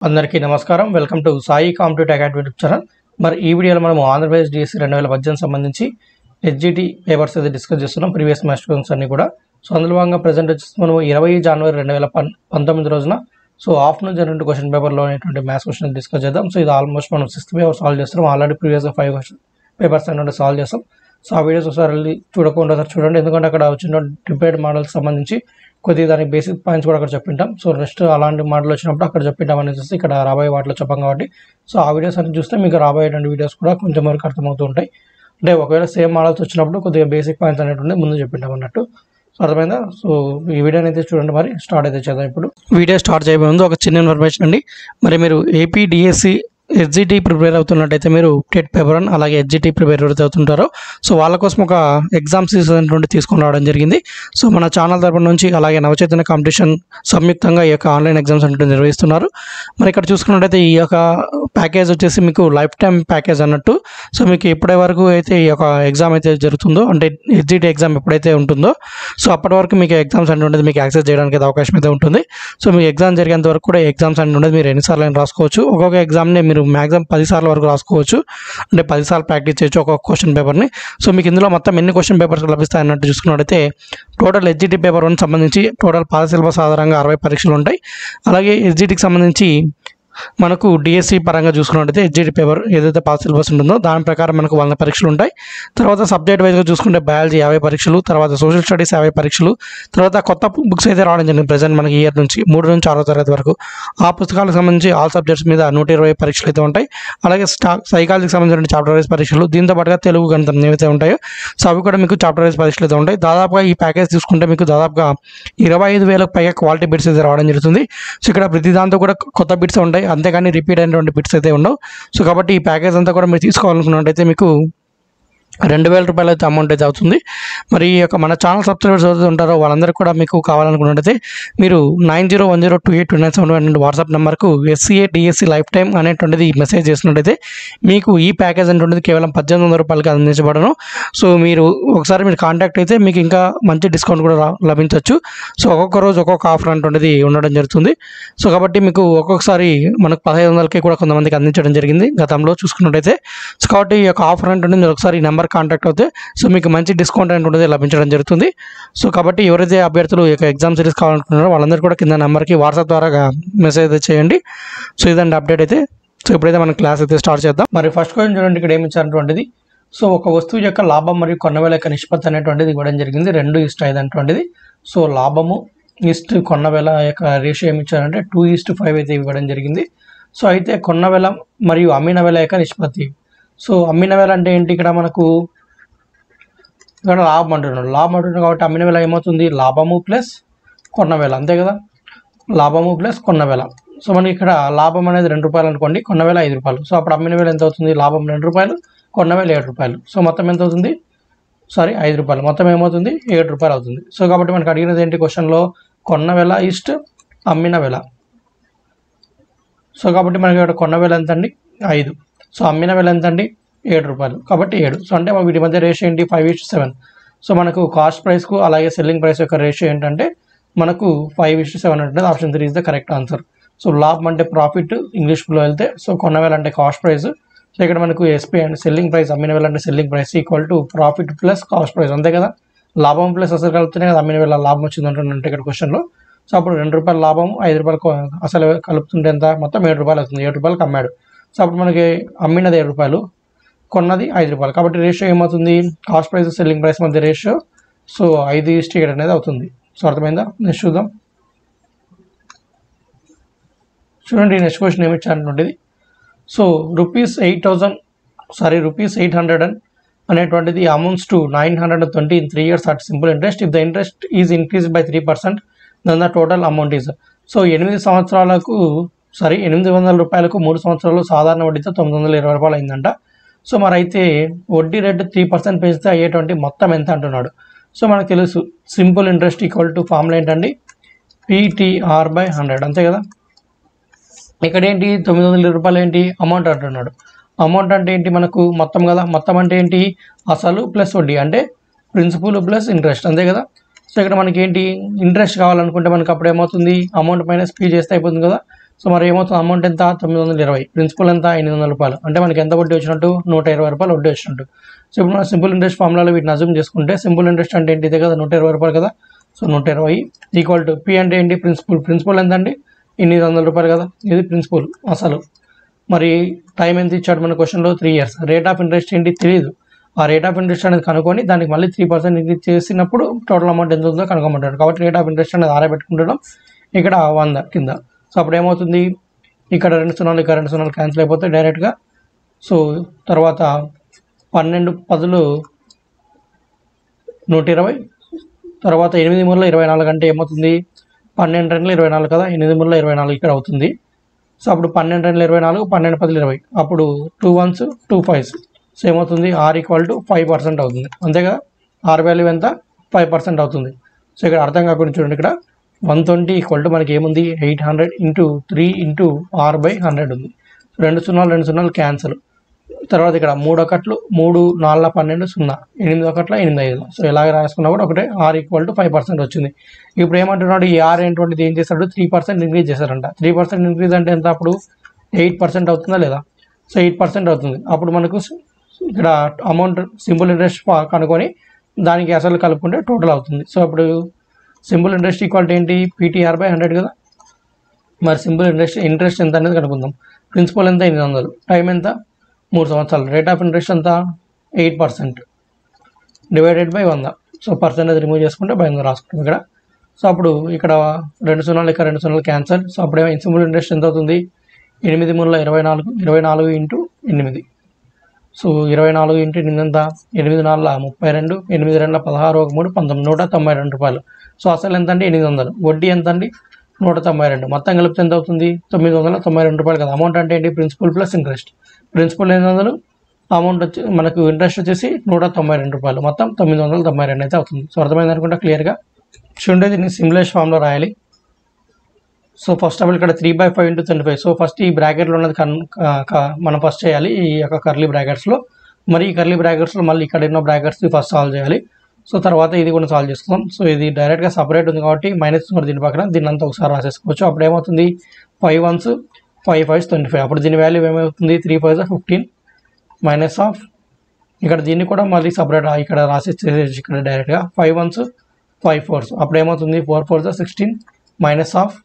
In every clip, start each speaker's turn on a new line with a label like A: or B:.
A: అందరికీ నమస్కారం welcome to Sai competitive academy YouTube channel మరి ఈ వీడియోలో మనం ఆంధ్రప్రదేశ్ డిఎస్సి రెండు వేల పద్దెనిమిది సంబంధించి హెచ్జిటి పేపర్స్ అయితే డిస్కస్ చేస్తున్నాం ప్రీవియస్ మాస్టర్స్ అన్ని కూడా సో అందులో భాగంగా ప్రజెంట్ వచ్చేసి మనం ఇరవై జనవరి రెండు వేల పన్ పంతొమ్మిది రోజున సో ఆఫ్టర్నూన్ జరిగిన క్వశ్చన్ పేపర్లో అనేటువంటి మ్యాథ్స్ క్వశ్చన్ డిస్కస్ చేద్దాం సో ఇది ఆల్మోస్ట్ మనం సిక్స్త్ పేపర్ సాల్వ్ చేస్తున్నాం already previous five question papers అనేవి సాల్వ్ చేస్తాం సో ఆ వీడియోస్ ఒకసారి వెళ్ళి చూడకుండా ఒకసారి చూడండి ఎందుకంటే అక్కడ వచ్చిన ప్రిపేర్డ్ మోడల్కి సంబంధించి కొద్దిగా దాని బేసిక్ పాయింట్స్ కూడా అక్కడ చెప్పింటాం సో నెక్స్ట్ అలాంటి మోడల్ వచ్చినప్పుడు అక్కడ చెప్పింటాం అనేసి ఇక్కడ రాబోయే వాటిలో చెప్పాం కాబట్టి సో ఆ వీడియోస్ అన్ని చూస్తే మీకు రాబోయే రెండు వీడియోస్ కూడా కొంచెం వరకు అర్థమవుతూ ఉంటాయి అంటే ఒకవేళ సేమ్ మోడల్స్ వచ్చినప్పుడు కొద్దిగా బేసిక్ పాయింట్స్ అనేటువంటి ముందు చెప్పింటాం అన్నట్టు సో అర్థమైందా సో ఈ వీడియోని అయితే చూడండి మరి స్టార్ట్ అయితే చేద్దాం ఇప్పుడు వీడియో స్టార్ట్ చేయబోయే ముందు ఒక చిన్న ఇన్ఫర్మేషన్ అండి మరి మీరు ఏపీ డిఎస్సి హెచ్జిటి ప్రిపేర్ అవుతున్నట్టయితే మీరు టెట్ పేపర్ వన్ అలాగే హెచ్జిటి ప్రిపేర్ ఎవరైతే అవుతుంటారో సో వాళ్ళ కోసం ఒక ఎగ్జామ్ సీరీస్ అనేటువంటి తీసుకొని రావడం జరిగింది సో మన ఛానల్ తరపు నుంచి అలాగే నవచైతన్య కాంపిటీషన్ సంయుక్తంగా ఈ యొక్క ఆన్లైన్ ఎగ్జామ్స్ అనేటువంటి నిర్వహిస్తున్నారు మరి ఇక్కడ చూసుకున్నట్టయితే ఈ యొక్క ప్యాకేజ్ వచ్చేసి మీకు లైఫ్ టైం ప్యాకేజ్ అన్నట్టు సో మీకు ఎప్పటి వరకు అయితే ఈ యొక్క ఎగ్జామ్ అయితే జరుగుతుందో అంటే హెచ్జిటి ఎగ్జామ్ ఎప్పుడైతే ఉంటుందో సో అప్పటి వరకు మీకు ఎగ్జామ్స్ అనేటువంటిది మీకు యాక్సెస్ చేయడానికి అయితే అవకాశం అయితే ఉంటుంది సో మీకు ఎగ్జామ్ జరిగేంత వరకు కూడా ఎగ్జామ్స్ అనేటువంటిది మీరు ఎన్నిసార్లు అయినా రాసుకోవచ్చు ఒక్కొక్క ఎగ్జామ్ని మీరు మ్యాక్సిమం పది సార్లు వరకు రాసుకోవచ్చు అంటే పది సార్లు ప్రాక్టీస్ చేయొచ్చు ఒక్కొక్క క్వశ్చన్ పేపర్ని సో మీకు ఇందులో మొత్తం ఎన్ని క్వశ్చన్ పేపర్స్ లభిస్తాయి అన్నట్టు చూసుకున్నట్టయితే టోటల్ హెచ్జిటి పేపర్ వన్ సంబంధించి టోటల్ పాత సిలబస్ ఆధారంగా అరవై పరీక్షలు ఉంటాయి అలాగే హెచ్జిటికి సంబంధించి మనకు డిఎస్సి పరంగా చూసుకున్నట్టయితే హెచ్జిటి పేపర్ ఏదైతే పాస్ సిలబస్ ఉంటుందో దాని ప్రకారం మనకు వంద పరీక్షలు ఉంటాయి తర్వాత సబ్జెక్ట్ వైజ్గా చూసుకుంటే బయాలజీ యాభై పరీక్షలు తర్వాత సోషల్ స్టడీస్ యాభై పరీక్షలు తర్వాత కొత్త బుక్స్ అయితే రావడం జరిగింది ప్రజెంట్ మనకి ఇయర్ నుంచి మూడు నుంచి ఆరో తరగతి వరకు ఆ పుస్తకాలకు సంబంధించి ఆల్ సబ్జెక్ట్స్ మీద నూట ఇరవై పరీక్షలు అయితే ఉంటాయి అలాగే స్టా సైకాలజీకి సంబంధించిన చాప్టర్ వైజ్ పరీక్షలు దీంతో పాటుగా తెలుగు గణితం ఏవైతే ఉంటాయో సో అవి కూడా మీకు చాప్టర్ వైజ్ పరీక్షలు అయితే ఉంటాయి దాదాపుగా ఈ ప్యాకేజ్ తీసుకుంటే మీకు దాదాపుగా ఇరవై ఐదు వేలకు పైగా క్వాలిటీ బిట్స్ అయితే రావడం జరుగుతుంది సో ఇక్కడ ప్రతి దాంతో కూడా కొత్త బిట్స్ ఉంటాయి అంతేగాని రిపీట్ అయినటువంటి బిట్స్ అయితే ఉండవు సో కాబట్టి ఈ ప్యాకేజ్ అంతా కూడా మీరు తీసుకోవాలనుకున్నట్టయితే మీకు రెండు వేల రూపాయలు అయితే అమౌంట్ అయితే అవుతుంది మరి ఈ యొక్క మన ఛానల్ సబ్స్క్రైబర్స్ ఎవరైతే ఉంటారో వాళ్ళందరికీ కూడా మీకు కావాలనుకున్నట్టయితే మీరు nine zero one zero two eight two nine seven one WhatsApp నెంబర్కు ఎస్సీఏ డిఎస్సి లైఫ్ టైం అనేటువంటిది మెసేజ్ చేసినట్టయితే మీకు ఈ ప్యాకేజ్ అనేటువంటిది కేవలం పద్దెనిమిది వందల రూపాయలకి అందించబడను సో మీరు ఒకసారి మీరు కాంటాక్ట్ అయితే మీకు ఇంకా మంచి డిస్కౌంట్ కూడా రా- లభించవచ్చు సో ఒక్కొక్క రోజు ఒక్కొక్క ఆఫర్ అనేటువంటిది ఉండడం జరుగుతుంది సో కాబట్టి మీకు ఒక్కొక్కసారి మనకు పదహైదు వందలకి కూడా కొంతమందికి అందించడం జరిగింది గతంలో చూసుకున్నట్టయితే సో కాబట్టి ఈ యొక్క ఆఫర్ అనేటువంటి మీరు ఒకసారి ఈ నెంబర్ కాంటాక్ట్ అవుతే సో మీకు మంచి డిస్కౌంట్ అనేటువంటిది లభించడం జరుగుతుంది సో కాబట్టి ఎవరైతే అభ్యర్థులు ఈ యొక్క ఎగ్జామ్ సిరీస్ కావాలనుకుంటున్నారో వాళ్ళందరూ కూడా కింద నెంబర్కి వాట్సాప్ ద్వారా మెసేజ్ అయితే చేయండి సో ఇదండి అప్డేట్ అయితే సో ఇప్పుడైతే మనం క్లాస్ అయితే స్టార్ట్ చేద్దాం మరి ఫస్ట్ క్వశ్చన్ చూడండి ఇక్కడ ఏమి ఇచ్చారటువంటిది సో ఒక వస్తువు యొక్క లాభం మరియు కొన్నవేల యొక్క నిష్పత్తి అనేటువంటిది ఇవ్వడం జరిగింది రెండు ఇష్ట ఐదు అనేటువంటిది సో లాభము ఇస్ట్ కొన్నవేల యొక్క రేషియో ఏమి ఇచ్చారంటే టూ ఈస్ట్ ఫైవ్ అయితే ఇవ్వడం జరిగింది సో అయితే కొన్నవేల మరియు అమ్మిన వేల యొక్క నిష్పత్తి సో అమ్మిన వేల అంటే ఏంటి ఇక్కడ మనకు ఇక్కడ లాభం అంటున్నాడు లాభం అంటున్నాడు కాబట్టి అమ్మిన వేల ఏమవుతుంది లాభము ప్లస్ కొన్న వేల అంతే కదా లాభము ప్లస్ కొన్న వేల సో మనకి ఇక్కడ లాభం అనేది రెండు రూపాయలు అనుకోండి కొన్న వేల ఐదు రూపాయలు సో అప్పుడు అమ్మిన వేల ఎంత అవుతుంది లాభం రెండు రూపాయలు కొన్న వేల ఏడు రూపాయలు సో మొత్తం ఎంత అవుతుంది సారీ ఐదు రూపాయలు మొత్తం ఏమవుతుంది ఏడు రూపాయలు అవుతుంది సో కాబట్టి మనకు అడిగినది ఏంటి క్వశ్చన్లో కొన్న వేల ఇస్ట్ అమ్మిన వేల సో కాబట్టి మనకి ఇక్కడ కొన్న వేల ఎంత అండి ఐదు సో అమ్మిన వేల ఎంత అండి ఏడు రూపాయలు కాబట్టి ఏడు సో అంటే వీటి మధ్య రేషియో ఏంటి ఫైవ్ ఇస్ట్ సెవెన్ సో మనకు కాస్ట్ ప్రైస్కు అలాగే సెల్లింగ్ ప్రైస్ యొక్క రేషియో ఏంటంటే మనకు ఫైవ్ ఇస్ట్ సెవెన్ ఉంటుంది option three is the correct answer so లాభం అంటే ప్రాఫిట్ ఇంగ్లీష్లో వెళ్తే సో కొన్న వేల అంటే కాస్ట్ ప్రైస్ సో ఇక్కడ మనకు ఎస్పీ అండ్ సెల్లింగ్ ప్రైస్ అమ్మిన వేల అంటే selling price equal to profit plus cost price అంతే కదా లాభం ప్లస్ అసలు కలుపుతూనే కదా అమ్మిన వేల లాభం వచ్చింది అంటున్నట్టు ఇక్కడ క్వశ్చన్లో సో అప్పుడు రెండు రూపాయల లాభం ఐదు రూపాయలు కొ- అసలు కలుపుతుంటే ఎంత మొత్తం ఏడు రూపాయలు అవుతుంది ఏడు రూపాయలకి అమ్మాడు సో అప్పుడు మనకి అమ్మినది ఏడు రూపాయలు కొన్నది ఐదు రూపాయలు కాబట్టి రేషియో ఏమవుతుంది కాస్ట్ ప్రైస్ సెల్లింగ్ ప్రైస్ మధ్య రేషియో సో ఐదు ఈస్ట్ ఏడు అనేది అవుతుంది సో అర్థమైందా నెక్స్ట్ చూద్దాం చూడండి నెక్స్ట్ క్వశ్చన్ ఏమి ఇచ్చారటువంటిది so rupees eight thousand sorry rupees eight hundred and అనేటువంటిది amounts to nine hundred and twenty in three years at simple interest if the interest is increase by three percent then the total amount is so ఎనిమిది సంవత్సరాలకు sorry ఎనిమిది వందల రూపాయలకు మూడు సంవత్సరాలు సాధారణ వడ్డీతో తొమ్మిది వందల ఇరవై రూపాయలు అయిందంట సో మరి అయితే వడ్డీ రేటు త్రీ పర్సెంట్ పెంచితే అయ్యేటువంటి మొత్తం ఎంత అంటున్నాడు సో మనకు తెలుసు simple interest equal to formula ఏంటండి పీటీఆర్ బై హండ్రెడ్ అంతే కదా ఇక్కడ ఏంటి తొమ్మిది వందల రూపాయలు ఏంటి అమౌంట్ అంటున్నాడు అమౌంట్ అంటే ఏంటి మనకు మొత్తం కదా మొత్తం అంటే ఏంటి అసలు ప్లస్ వడ్డీ అంటే ప్రిన్సిపల్ ప్లస్ ఇంట్రెస్ట్ అంతే కదా సో ఇక్కడ మనకి ఏంటి ఇంట్రెస్ట్ కావాలనుకుంటే మనకి అప్పుడు ఏమవుతుంది అమౌంట్ మైనస్ పే చేస్తే అయిపోతుంది కదా సో మరి ఏమవుతుంది అమౌంట్ ఎంత తొమ్మిది వందల ఇరవై ప్రిన్సిపల్ ఎంత ఎనిమిది వందల రూపాయలు అంటే మనకి ఎంత వడ్డీ వచ్చినట్టు నూట ఇరవై రూపాయలు వడ్డీ వచ్చినట్టు సో ఇప్పుడు మనం సింపుల్ ఇంట్రెస్ట్ ఫార్ములాలో వీటిని అజూమ్ చేసుకుంటే సింపుల్ ఇంట్రెస్ట్ అంటే ఏంటి ఇదే కదా నూట ఇరవై రూపాయలు కదా సో నూట ఇరవై ఈక్వల్ టు పి అంటే ఏంటి ప్రిన్సిపల్ ప్రిన్సిపల్ ఎంత అండి ఎనిమిది వందల రూపాయలు కదా ఇది ప్రిన్సిపల్ అసలు మరి టైం ఎంత ఇచ్చాడు మన క్వశ్చన్లో three years rate of interest ఏంటి తెలియదు ఆ రేట్ ఆఫ్ ఇంట్రెస్ట్ అనేది కనుక్కొని దానికి మళ్ళీ త్రీ పర్సెంట్ ఇంక్రీజ్ చేసినప్పుడు టోటల్ అమౌంట్ ఎంత ఉందో కనుక్కోమంటాడు కాబట్టి రేట్ ఆఫ్ ఇంట్రెస్ట్ అనేది ఆరబెట్టుకుంటున్నాం ఇక్కడ వంద కింద సో అప్పుడు ఏమవుతుంది ఇక్కడ రెండు సున్నాలు ఇక్కడ రెండు సున్నాలు క్యాన్సిల్ అయిపోతాయి డైరెక్ట్గా సో తర్వాత పన్నెండు పదులు నూట ఇరవై తర్వాత ఎనిమిది మూలలో ఇరవై నాలుగు అంటే ఏమవుతుంది పన్నెండు రెండు ఇరవై నాలుగు కదా ఎనిమిది మూలలో ఇరవై నాలుగు ఇక్కడ అవుతుంది సో అప్పుడు పన్నెండు రెండు ఇరవై నాలుగు పన్నెండు పదులు ఇరవై అప్పుడు two ones two fives so ఏమవుతుంది R equal to five percent అవుతుంది అంతే కదా ఆర్ వాల్యూ ఎంత ఫైవ్ పర్సెంట్ అవుతుంది సో ఇక్కడ అర్థం కాకుండా చూడండి ఇక్కడ వన్ ట్వంటీ ఈక్వల్ టు మనకి ఏముంది eight hundred into three into R by hundred ఉంది రెండు సున్నాలు రెండు సున్నాలు క్యాన్సల్ తర్వాత ఇక్కడ మూడు ఒకట్లు మూడు నాలుగు పన్నెండు సున్నా ఎనిమిది ఒకట్ల ఎనిమిది ఐదు సో ఇలాగ రాసుకున్నా కూడా ఒకటే R equal to five percent వచ్చింది ఇప్పుడు ఏమంటున్నాడు ఈ ఆర్ ఏంటువంటిది ఏం చేస్తాడు త్రీ పర్సెంట్ ఇంక్రీజ్ చేశారంట త్రీ పర్సెంట్ ఇంక్రీజ్ అంటే ఎంత అప్పుడు ఎయిట్ పర్సెంట్ అవుతుందా లేదా సో ఎయిట్ పర్సెంట్ అవుతుంది అప్పుడు మనకు ఇక్కడ అమౌంట్ సింపుల్ ఇంట్రెస్ట్ కనుక్కొని దానికి అసలు కలుపుకుంటే టోటల్ అవుతుంది సో అప్పుడు సింపుల్ ఇంట్రెస్ట్ ఈక్వాలిటీ ఏంటి పీటీఆర్ బై హండ్రెడ్ కదా మరి సింపుల్ ఇంట్రెస్ట్ ఇంట్రెస్ట్ ఎంత అనేది కనుక్కుందాం ప్రిన్సిపల్ ఎంత ఎనిమిది వందలు టైం ఎంత మూడు సంవత్సరాలు రేట్ ఆఫ్ ఇంట్రెస్ట్ ఎంత ఎయిట్ పర్సెంట్ డివైడెడ్ బై వంద సో పర్సెంటేజ్ రిమూవ్ చేసుకుంటే బై వంద రాసుకుంటాం ఇక్కడ సో అప్పుడు ఇక్కడ రెండు సున్నాలు ఇక్కడ రెండు సున్నాలు క్యాన్సల్ సో అప్పుడు సింపుల్ ఇంట్రెస్ట్ ఎంత అవుతుంది ఎనిమిది మూడుల ఇరవై నాలుగు ఇరవై నాలుగు ఇంటూ ఎనిమిది సో ఇరవై నాలుగు ఇంటూ ఎనిమిది ఎంత ఎనిమిది నాలుగు ముప్పై రెండు ఎనిమిది రెండు పదహారు ఒక మూడు పంతొమ్మిది నూట తొంభై రెండు రూపాయలు సో అసలు ఎంత అండి ఎనిమిది వందలు వడ్డీ ఎంత అండి నూట తొంభై రెండు మొత్తం కలిపితే ఎంత అవుతుంది తొమ్మిది వందల తొంభై రెండు రూపాయలు కదా అమౌంట్ అంటే ఏంటి ప్రిన్సిపల్ ప్లస్ ఇంట్రెస్ట్ ప్రిన్సిపల్ ఎనిమిది వందలు అమౌంట్ వచ్చి మనకు ఇంట్రెస్ట్ వచ్చేసి నూట తొంభై రెండు రూపాయలు మొత్తం తొమ్మిది వందల తొంభై రెండు అయితే అవుతుంది సో అర్థమైంది అనుకుంటా క్లియర్గా చూడండి దీన్ని సిమ్యులేషన్ ఫామ్లో రాయాలి సో ఫస్ట్ ఆఫ్ ఆల్ ఇక్కడ three by five into twenty five so first ఈ బ్రాకెట్లో ఉన్నది కన్ క- క- మనం ఫస్ట్ చేయాలి ఈ యొక్క కర్లీ బ్రాకెట్స్లో మరి ఈ కర్లీ బ్రాకెట్స్లో మళ్ళీ ఇక్కడ ఉన్న బ్రాకెట్స్ ఫస్ట్ సాల్వ్ చేయాలి సో తర్వాత ఇది కూడా సాల్వ్ చేసుకుందాం సో ఇది డైరెక్ట్గా సపరేట్ ఉంది కాబట్టి మైనస్ మరి దీని పక్కన దీన్ని అంతా ఒకసారి రాసేసుకోవచ్చు అప్పుడు ఏమవుతుంది five ones five fives twenty five అప్పుడు దీని వాల్యూ ఏమవుతుంది three five fifteen minus of ఇక్కడ దీన్ని కూడా మళ్ళీ సపరేట్ ఇక్కడ రాసేసేసి ఇక్కడ డైరెక్ట్గా ఫైవ్ వన్స్ ఫైవ్ ఫోర్స్ అప్పుడు ఏమవుతుంది four four sixteen minus of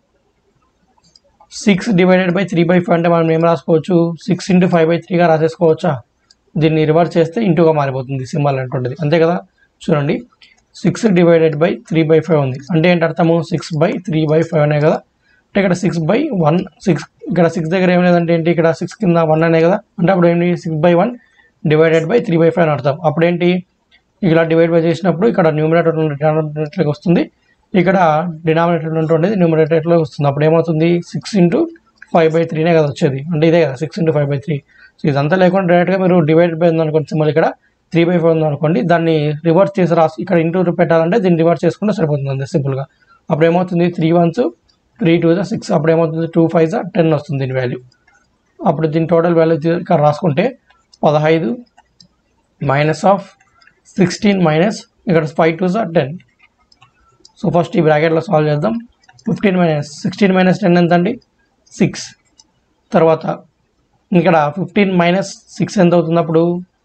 A: six divided by three by five అంటే మనం ఏం రాసుకోవచ్చు సిక్స్ ఇంటూ ఫైవ్ బై త్రీగా రాసేసుకోవచ్చా దీన్ని రివర్స్ చేస్తే ఇంటూగా మారిపోతుంది సింబల్ అనేటువంటిది అంతే కదా చూడండి six divided by three by five ఉంది అంటే ఏంటి అర్థము six by three by five అనే కదా అంటే ఇక్కడ సిక్స్ బై వన్ సిక్స్ ఇక్కడ సిక్స్ దగ్గర ఏం లేదంటే ఏంటి ఇక్కడ సిక్స్ కింద వన్ అనే కదా అంటే అప్పుడు ఏంటి six by one divided by three by five అని అర్థం అప్పుడు ఏంటి ఇలా డివైడ్ బై చేసినప్పుడు ఇక్కడ న్యూమినేటర్ డినామినేటర్లోకి వస్తుంది ఇక్కడ డినామినేటర్ ఉంటుండేది న్యూమినేటర్లో వస్తుంది అప్పుడు ఏమవుతుంది సిక్స్ ఇంటూ ఫైవ్ బై త్రీనే కదా వచ్చేది అంటే ఇదే కదా six into five by three so ఇదంతా లేకుండా డైరెక్ట్గా మీరు డివైడ్ బై ఉందనుకోండి సింబల్ ఇక్కడ త్రీ బై ఫైవ్ ఉందనుకోండి దాన్ని రివర్స్ చేసి రాసి ఇక్కడ ఇంటూ పెట్టాలంటే దీన్ని రివర్స్ చేసుకుంటే సరిపోతుంది అంతే సింపుల్గా అప్పుడు ఏమవుతుంది త్రీ వన్స్ త్రీ టూ జా సిక్స్ అప్పుడు ఏమవుతుంది టూ ఫైవ్ జా టెన్ వస్తుంది దీని వాల్యూ అప్పుడు దీని టోటల్ వాల్యూ ఇక్కడ రాసుకుంటే పదహైదు మైనస్ ఆఫ్ సిక్స్టీన్ మైనస్ ఇక్కడ ఫైవ్ టూ జా టెన్ సో ఫస్ట్ ఈ బ్రాకెట్లో సాల్వ్ చేద్దాం fifteen minus sixteen minus ten ఎంత అండి సిక్స్ తర్వాత ఇక్కడ ఫిఫ్టీన్ మైనస్ సిక్స్ ఎంత అవుతుంది అప్పుడు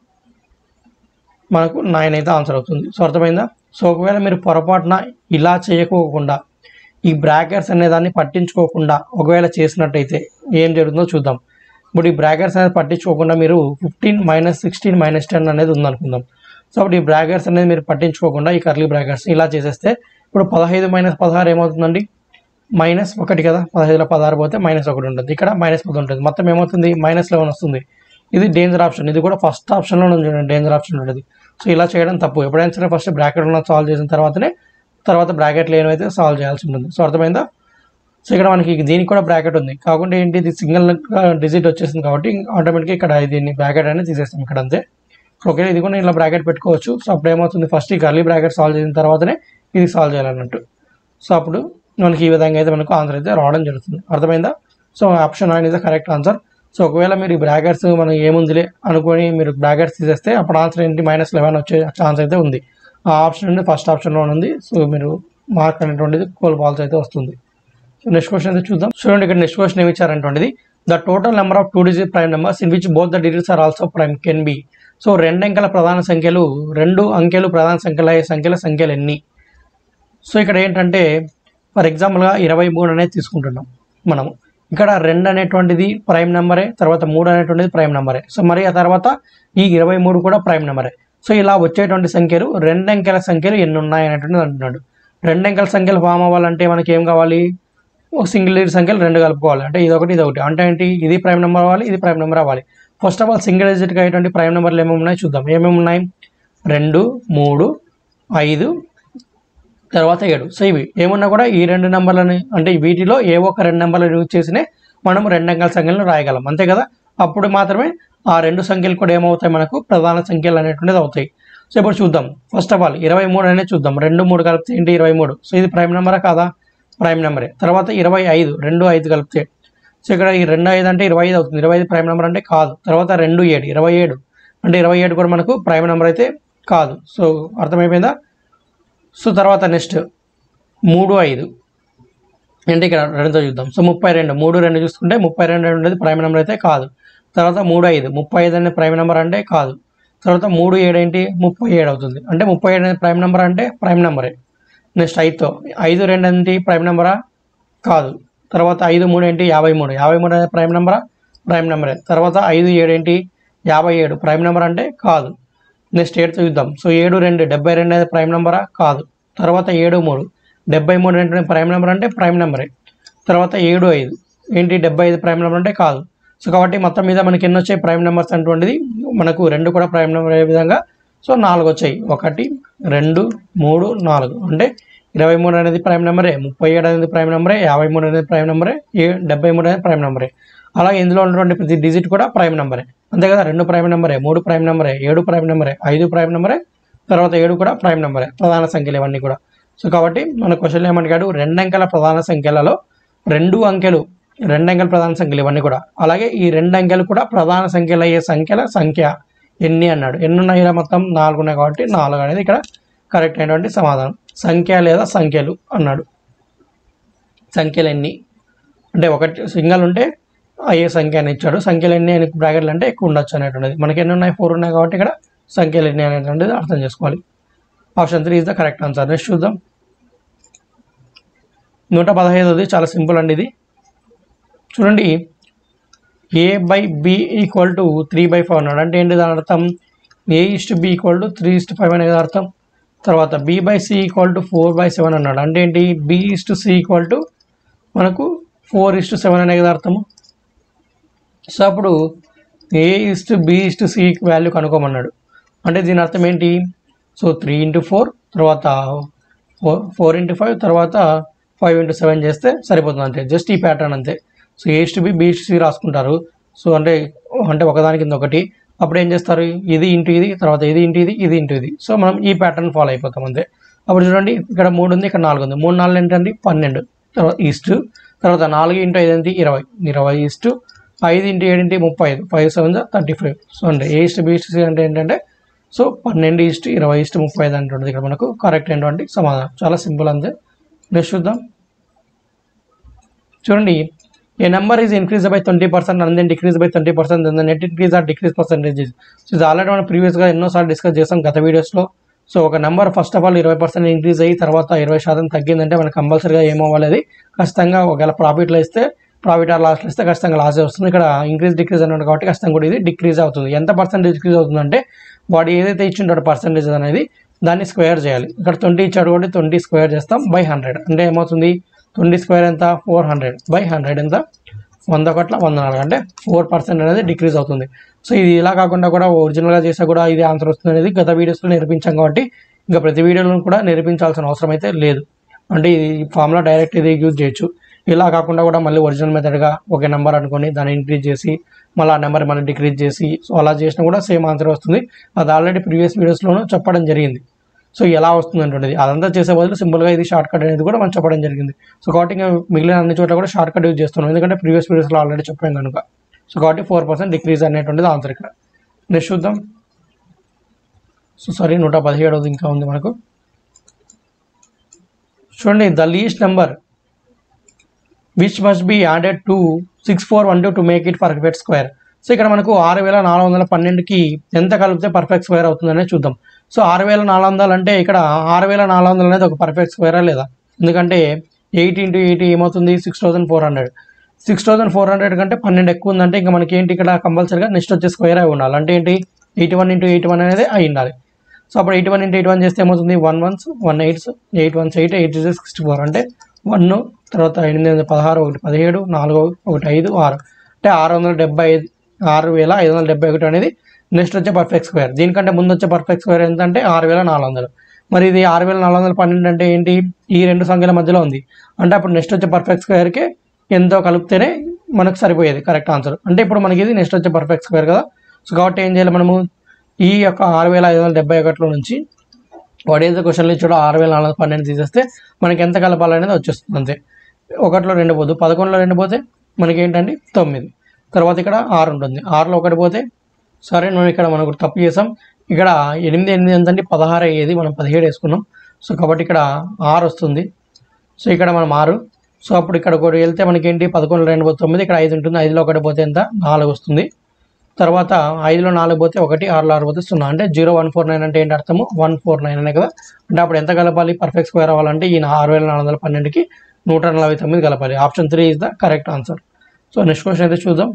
A: మనకు నైన్ అయితే ఆన్సర్ అవుతుంది సో అర్థమైందా సో ఒకవేళ మీరు పొరపాటున ఇలా చేయకోకుండా ఈ బ్రాకెట్స్ అనే దాన్ని పట్టించుకోకుండా ఒకవేళ చేసినట్టయితే ఏం జరుగుతుందో చూద్దాం ఇప్పుడు ఈ బ్రాకెట్స్ అనేది పట్టించుకోకుండా మీరు fifteen minus sixteen minus ten అనేది ఉందనుకుందాం సో అప్పుడు ఈ బ్రాకెట్స్ అనేది మీరు పట్టించుకోకుండా ఈ కర్లీ బ్రాకెట్స్ ఇలా చేసేస్తే ఇప్పుడు పదహైదు మైనస్ పదహారు ఏమవుతుందండి మైనస్ ఒకటి కదా పదహైదులో పదహారు పోతే మైనస్ ఒకటి ఉంటుంది ఇక్కడ మైనస్ పది ఉంటుంది మొత్తం ఏమవుతుంది మైనస్ లెవెన్ వస్తుంది ఇది డేంజర్ ఆప్షన్ ఇది కూడా ఫస్ట్ ఆప్షన్లో ఉంది చూడండి డేంజర్ ఆప్షన్ ఉంటుంది సో ఇలా చేయడం తప్పు ఎప్పుడైనా సరే ఫస్ట్ బ్రాకెట్ ఉన్న సాల్వ్ చేసిన తర్వాతనే తర్వాత బ్రాకెట్ లేనివైతే సాల్వ్ చేయాల్సి ఉంటుంది సో అర్థమైందా సో ఇక్కడ మనకి దీనికి కూడా బ్రాకెట్ ఉంది కాకుండా ఏంటి ఇది సింగిల్ డిజిట్ వచ్చేసింది కాబట్టి ఆటోమేటిక్గా ఇక్కడ దీన్ని బ్రాకెట్ అనేది తీసేస్తాం ఇక్కడ అంతే ఓకే ఇది కూడా ఇలా బ్రాకెట్ పెట్టుకోవచ్చు సో అప్పుడు ఏమవుతుంది ఫస్ట్ ఈ కర్లీ బ్రాకెట్ సాల్వ్ చేసిన తర్వాతనే ఇది సాల్వ్ చేయాలన్నట్టు సో అప్పుడు మనకి ఈ విధంగా అయితే మనకు ఆన్సర్ అయితే రావడం జరుగుతుంది అర్థమైందా so option nine is the correct answer so ఒకవేళ మీరు ఈ బ్రాకెట్స్ మనం ఏముందిలే అనుకొని మీరు బ్రాకెట్స్ తీసేస్తే అప్పుడు ఆన్సర్ ఏంటి మైనస్ లెవెన్ వచ్చే ఛాన్స్ అయితే ఉంది ఆ ఆప్షన్ నుండి ఫస్ట్ ఆప్షన్లో ఉంది సో మీరు మార్క్ అనేటువంటిది కోల్పోవాల్సి అయితే వస్తుంది నెక్స్ట్ క్వశ్చన్ అయితే చూద్దాం చూడండి ఇక్కడ నెక్స్ట్ క్వశ్చన్ ఏమి ఇచ్చారంటువంటిది the total number of two digit prime numbers in which both the digits are also prime can be so రెండు అంకెల ప్రధాన సంఖ్యలు రెండు అంకెలు ప్రధాన సంఖ్యల అయ్యే సంఖ్యల సంఖ్యలు ఎన్ని సో ఇక్కడ ఏంటంటే ఫర్ ఎగ్జాంపుల్గా ఇరవై మూడు అనేది తీసుకుంటున్నాం మనము ఇక్కడ రెండు అనేటువంటిది ప్రైమ్ నెంబరే తర్వాత మూడు అనేటువంటిది ప్రైమ్ నెంబరే సో మరి ఆ తర్వాత ఈ ఇరవై మూడు కూడా ప్రైమ్ నెంబరే సో ఇలా వచ్చేటువంటి సంఖ్యలు రెండు అంకెల సంఖ్యలు ఎన్ని ఉన్నాయి అనేటువంటిది అంటున్నాడు రెండు అంకెల సంఖ్యలు ఫామ్ అవ్వాలంటే మనకి ఏం కావాలి ఒక సింగిల్ డిజిట్ సంఖ్యలు రెండు కలుపుకోవాలి అంటే ఇది ఒకటి ఇది ఒకటి అంటే ఏంటి ఇది ప్రైమ్ నెంబర్ అవ్వాలి ఇది ప్రైమ్ నెంబర్ అవ్వాలి ఫస్ట్ ఆఫ్ ఆల్ సింగిల్ డిజిట్గా అయ్యేటువంటి ప్రైమ్ నెంబర్లు ఏమేమి ఉన్నాయి చూద్దాం ఏమేమి ఉన్నాయి రెండు మూడు ఐదు తర్వాత ఏడు సో ఇవి ఏమున్నా కూడా ఈ రెండు నెంబర్లని అంటే వీటిలో ఏ ఒక్క రెండు నెంబర్లు యూజ్ చేసినే మనం రెండు అంకెల సంఖ్యలను రాయగలం అంతే కదా అప్పుడు మాత్రమే ఆ రెండు సంఖ్యలు కూడా ఏమవుతాయి మనకు ప్రధాన సంఖ్యలు అనేటువంటిది అవుతాయి సో ఇప్పుడు చూద్దాం ఫస్ట్ ఆఫ్ ఆల్ ఇరవై మూడు అనేది చూద్దాం రెండు మూడు కలిపితే ఏంటి ఇరవై మూడు సో ఇది ప్రైమ్ నెంబరా కాదా ప్రైమ్ నెంబరే తర్వాత ఇరవై ఐదు రెండు ఐదు కలిపితే సో ఇక్కడ ఈ రెండు ఐదు అంటే ఇరవై ఐదు అవుతుంది ఇరవై ఐదు ప్రైమ్ నెంబర్ అంటే కాదు తర్వాత రెండు ఏడు ఇరవై ఏడు అంటే ఇరవై ఏడు కూడా మనకు ప్రైమ్ నెంబర్ అయితే కాదు సో అర్థమైపోయిందా సో తర్వాత నెక్స్ట్ మూడు ఐదు అంటే ఇక్కడ రెండుతో చూద్దాం సో ముప్పై రెండు మూడు రెండు చూసుకుంటే ముప్పై రెండు అనేది ప్రైమ్ నెంబర్ అయితే కాదు తర్వాత మూడు ఐదు ముప్పై ఐదు అనేది ప్రైమ్ నెంబర్ అంటే కాదు తర్వాత మూడు ఏడు ఏంటి ముప్పై ఏడు అవుతుంది అంటే ముప్పై ఏడు అనేది ప్రైమ్ నెంబర్ అంటే ప్రైమ్ నెంబరే నెక్స్ట్ ఐదుతో ఐదు రెండు ఏంటి ప్రైమ్ నెంబరా కాదు తర్వాత ఐదు మూడు ఏంటి యాభై మూడు యాభై మూడు అనేది ప్రైమ్ నెంబరా ప్రైమ్ నెంబరే తర్వాత ఐదు ఏడు ఏంటి యాభై ఏడు ప్రైమ్ నెంబర్ అంటే కాదు నెక్స్ట్ ఏడుతో చూద్దాం సో ఏడు రెండు డెబ్బై రెండు అనేది ప్రైమ్ నెంబరా కాదు తర్వాత ఏడు మూడు డెబ్బై మూడు ఏంటంటే ప్రైమ్ నెంబర్ అంటే ప్రైమ్ నెంబరే తర్వాత ఏడు ఐదు ఏంటి డెబ్బై ఐదు ప్రైమ్ నెంబర్ అంటే కాదు సో కాబట్టి మొత్తం మీద మనకి ఎన్ని వచ్చాయి ప్రైమ్ నెంబర్స్ అటువంటిది మనకు రెండు కూడా ప్రైమ్ నెంబర్ అయ్యే విధంగా సో నాలుగు వచ్చాయి ఒకటి రెండు మూడు నాలుగు అంటే ఇరవై మూడు అనేది ప్రైమ్ నెంబరే ముప్పై ఏడు అనేది ప్రైమ్ నెంబరే యాభై మూడు అనేది ప్రైమ్ నెంబరే ఏ డెబ్బై మూడు అనేది ప్రైమ్ నెంబరే అలాగే ఇందులో ఉన్నటువంటి ప్రతి డిజిట్ కూడా ప్రైమ్ నెంబరే అంతే కదా రెండు ప్రైమ్ నెంబరే మూడు ప్రైమ్ నెంబరే ఏడు ప్రైమ్ నెంబరే ఐదు ప్రైమ్ నెంబరే తర్వాత ఏడు కూడా ప్రైమ్ నెంబరే ప్రధాన సంఖ్యలు ఇవన్నీ కూడా సో కాబట్టి మన క్వశ్చన్ ఏమడిగాడు రెండు అంకెల ప్రధాన సంఖ్యలలో రెండు అంకెలు రెండు అంకెల ప్రధాన సంఖ్యలు ఇవన్నీ కూడా అలాగే ఈ రెండు అంకెలు కూడా ప్రధాన సంఖ్యలు అయ్యే సంఖ్యల సంఖ్య ఎన్ని అన్నాడు ఎన్ని ఉన్నాయి ఇలా మొత్తం నాలుగు ఉన్నాయి కాబట్టి నాలుగు అనేది ఇక్కడ కరెక్ట్ అయినటువంటి సమాధానం సంఖ్య లేదా సంఖ్యలు అన్నాడు సంఖ్యలు ఎన్ని అంటే ఒకటి సింగల్ ఉంటే అయ్యే సంఖ్య అని ఇచ్చాడు సంఖ్యలు ఎన్ని అని బ్రాకెట్లు అంటే ఎక్కువ ఉండొచ్చు అనేటువంటిది మనకి ఎన్ని ఉన్నాయి ఫోర్ ఉన్నాయి కాబట్టి ఇక్కడ సంఖ్యలు ఎన్ని అనేటువంటిది అర్థం చేసుకోవాలి option three is the correct answer next చూద్దాం నూట పదహైదవది చాలా సింపుల్ అండి ఇది చూడండి A by B equal to three by five అన్నాడు అంటే ఏంటి దాని అర్థం A is to B equal to three is to five అనేది అర్థం తర్వాత B by C equal to four by seven అన్నాడు అంటే ఏంటి B is to C equal to మనకు ఫోర్ ఇస్ట్ సెవెన్ అనే కదా అర్థము సో అప్పుడు A is to B is to C value కనుక్కోమన్నాడు అంటే దీని అర్థం ఏంటి సో త్రీ ఇంటూ ఫోర్ తర్వాత ఫోర్ ఫోర్ ఇంటూ ఫైవ్ తర్వాత ఫైవ్ ఇంటూ సెవెన్ చేస్తే సరిపోతుంది అంతే జస్ట్ ఈ ప్యాటర్న్ అంతే so A to B B C రాసుకుంటారు సో అంటే అంటే ఒకదాని కింద ఒకటి అప్పుడు ఏం చేస్తారు ఇది ఇంటూ ఇది తర్వాత ఇది ఇంటూ ఇది ఇది ఇంటూ ఇది సో మనం ఈ ప్యాటర్న్ ఫాలో అయిపోతాం అంతే అప్పుడు చూడండి ఇక్కడ మూడు ఉంది ఇక్కడ నాలుగు ఉంది మూడు నాలుగు ఏంటండి పన్నెండు తర్వాత ఈస్ట్ తర్వాత నాలుగు ఇంటూ ఐదు ఏంటి ఇరవై ఇరవై ఈస్ట్ ఐదు ఇంటూ ఏడు ఇంటి ముప్పై ఐదు five seven thirty five so అంటే A is to B is to C అంటే ఏంటంటే సో పన్నెండు ఇస్ట్ ఇరవై ఇస్ట్ ముప్పై ఐదు అంటుంది ఇక్కడ మనకు కరెక్ట్ అయినటువంటి సమాధానం చాలా సింపుల్ అంతే నెక్స్ట్ చూద్దాం చూడండి A number is increase by twenty percent and then decrease by twenty percent then net increase or decrease percentage so ఇది ఆల్రెడీ మనం ప్రీవియస్గా ఎన్నోసార్లు డిస్కస్ చేసాం గత వీడియోస్లో సో ఒక నెంబర్ ఫస్ట్ ఆఫ్ ఆల్ ఇరవై పర్సెంట్ ఇంక్రీజ్ అయ్యి తర్వాత ఇరవై శాతం తగ్గిందంటే మనకు కంపల్సరీగా ఏమవ్వాలి అది ఖచ్చితంగా ఒకవేళ ప్రాఫిట్లో ఇస్తే ప్రాఫిట్ ఆర్ లాస్లో ఇస్తే ఖచ్చితంగా లాస్ వస్తుంది ఇక్కడ ఇంక్రీజ్ డిక్రీజ్ అన్నాడు కాబట్టి ఖచ్చితంగా కూడా ఇది డిక్రీజ్ అవుతుంది ఎంత పర్సెంటేజ్ డిక్రీజ్ అవుతుందంటే వాడు ఏదైతే ఇచ్చింటాడో పర్సెంటేజ్ అనేది దాన్ని స్క్వేర్ చేయాలి ఇక్కడ ట్వంటీ ఇచ్చాడు కాబట్టి ట్వంటీ స్క్వేర్ చేస్తాం బై హండ్రెడ్ అంటే ఏమవుతుంది ట్వంటీ స్క్వేర్ ఎంత ఫోర్ హండ్రెడ్ బై హండ్రెడ్ ఎంత వంద ఒకట్ల వంద నాలుగు అంటే ఫోర్ పర్సెంట్ అనేది డిక్రీజ్ అవుతుంది సో ఇది ఇలా కాకుండా కూడా ఒరిజినల్గా చేస్తే కూడా ఇది ఆన్సర్ వస్తుంది అనేది గత వీడియోస్లో నేర్పించాం కాబట్టి ఇంకా ప్రతి వీడియోలో కూడా నేర్పించాల్సిన అవసరం అయితే లేదు అంటే ఈ ఫార్ములా డైరెక్ట్ ఇది యూజ్ చేయొచ్చు ఇలా కాకుండా కూడా మళ్ళీ ఒరిజినల్ మెథడ్గా ఒక నెంబర్ అనుకొని దాన్ని ఇంక్రీజ్ చేసి మళ్ళీ ఆ నెంబర్ మళ్ళీ డిక్రీజ్ చేసి సో అలా చేసినా కూడా సేమ్ ఆన్సర్ వస్తుంది అది ఆల్రెడీ ప్రీవియస్ వీడియోస్లోనూ చెప్పడం జరిగింది సో ఎలా వస్తుంది అంటుండేది అదంతా చేసే బదులు సింపుల్గా ఇది షార్ట్ కట్ అనేది కూడా మనం చెప్పడం జరిగింది సో కాబట్టి ఇంకా మిగిలిన అన్ని చోట్ల కూడా షార్ట్ కట్ యూజ్ చేస్తున్నాం ఎందుకంటే ప్రీవియస్ వీడియోస్లో ఆల్రెడీ చెప్పాం కనుక సో కాబట్టి ఫోర్ పర్సెంట్ డిక్రీజ్ అనేటువంటిది ఆన్సర్ ఇక్కడ నెక్స్ట్ చూద్దాం సో సారీ నూట పదిహేడవది ఇంకా ఉంది మనకు చూడండి the least number which must be added to six four one two to make it perfect square so ఇక్కడ మనకు ఆరు వేల నాలుగు వందల పన్నెండుకి ఎంత కలిపితే పర్ఫెక్ట్ స్క్వేర్ అవుతుందనే చూద్దాం సో ఆరు వేల నాలుగు వందలు అంటే ఇక్కడ ఆరు వేల నాలుగు వందలు అనేది ఒక పర్ఫెక్ట్ స్క్వేరా లేదా ఎందుకంటే ఎయిట్ ఇంటూ ఎయిటీ ఏమవుతుంది six thousand four hundred six thousand four hundred కంటే పన్నెండు ఎక్కువ ఉందంటే ఇంకా మనకి ఏంటి ఇక్కడ కంపల్సరీగా నెక్స్ట్ వచ్చే స్క్వేర్ అయి ఉండాలి అంటే ఏంటి eighty one into eighty one అనేది అయి ఉండాలి సో అప్పుడు eighty one into eighty one చేస్తే ఏమవుతుంది one ones one eights eight ones eight eight sixty four అంటే వన్ తర్వాత ఎనిమిది వందల పదహారు ఒకటి పదిహేడు నాలుగు ఒకటి ఐదు ఆరు అంటే ఆరు వందల డెబ్బై ఐదు ఆరు వేల ఐదు వందల డెబ్బై ఒకటి అనేది నెక్స్ట్ వచ్చే పర్ఫెక్ట్ స్క్వేర్ దీనికంటే ముందు వచ్చే పర్ఫెక్ట్ స్క్వేర్ ఎంత అంటే ఆరు వేల నాలుగు వందలు మరి ఇది ఆరు వేల నాలుగు వందల పన్నెండు అంటే ఏంటి ఈ రెండు సంఖ్యల మధ్యలో ఉంది అంటే అప్పుడు నెక్స్ట్ వచ్చే పర్ఫెక్ట్ స్క్వేర్కి ఎంతో కలిపితేనే మనకు సరిపోయేది కరెక్ట్ ఆన్సర్ అంటే ఇప్పుడు మనకి ఇది నెక్స్ట్ వచ్చే పర్ఫెక్ట్ స్క్వేర్ కదా సో కాబట్టి ఏం చేయాలి మనము ఈ యొక్క ఆరు వేల ఐదు వందల డెబ్బై ఒకటిలో నుంచి వాడు ఏదో క్వశ్చన్లు ఇచ్చాడో ఆరు వేల నాలుగు వందల పన్నెండు తీసేస్తే మనకి ఎంత కలపాలనేది వచ్చేస్తుంది అంతే ఒకటిలో రెండు పోదు పదకొండులో రెండు పోతే మనకి ఏంటంటే తొమ్మిది తర్వాత ఇక్కడ ఆరు ఉంటుంది ఆరులో ఒకటి పోతే సరే మనం ఇక్కడ మనకు తప్పు చేసాం ఇక్కడ ఎనిమిది ఎనిమిది ఎంత అంటే పదహారు అయ్యేది మనం పదిహేడు వేసుకున్నాం సో కాబట్టి ఇక్కడ ఆరు వస్తుంది సో ఇక్కడ మనం ఆరు సో అప్పుడు ఇక్కడ ఒకటి వెళ్తే మనకి ఏంటి పదకొండు రెండు పోతే తొమ్మిది ఇక్కడ ఐదు ఉంటుంది ఐదులో ఒకటి పోతే ఎంత నాలుగు వస్తుంది తర్వాత ఐదులో నాలుగు పోతే ఒకటి ఆరులో ఆరు పోతే సున్నా అంటే జీరో వన్ ఫోర్ నైన్ అంటే ఏంటి అర్థము వన్ ఫోర్ నైన్ అనే కదా అంటే అప్పుడు ఎంత కలపాలి పర్ఫెక్ట్ స్క్వేర్ అవ్వాలంటే ఈ ఆరు వేల నాలుగు వందల పన్నెండుకి నూట నలభై తొమ్మిది కలపాలి option three is the correct answer so next question అయితే చూద్దాం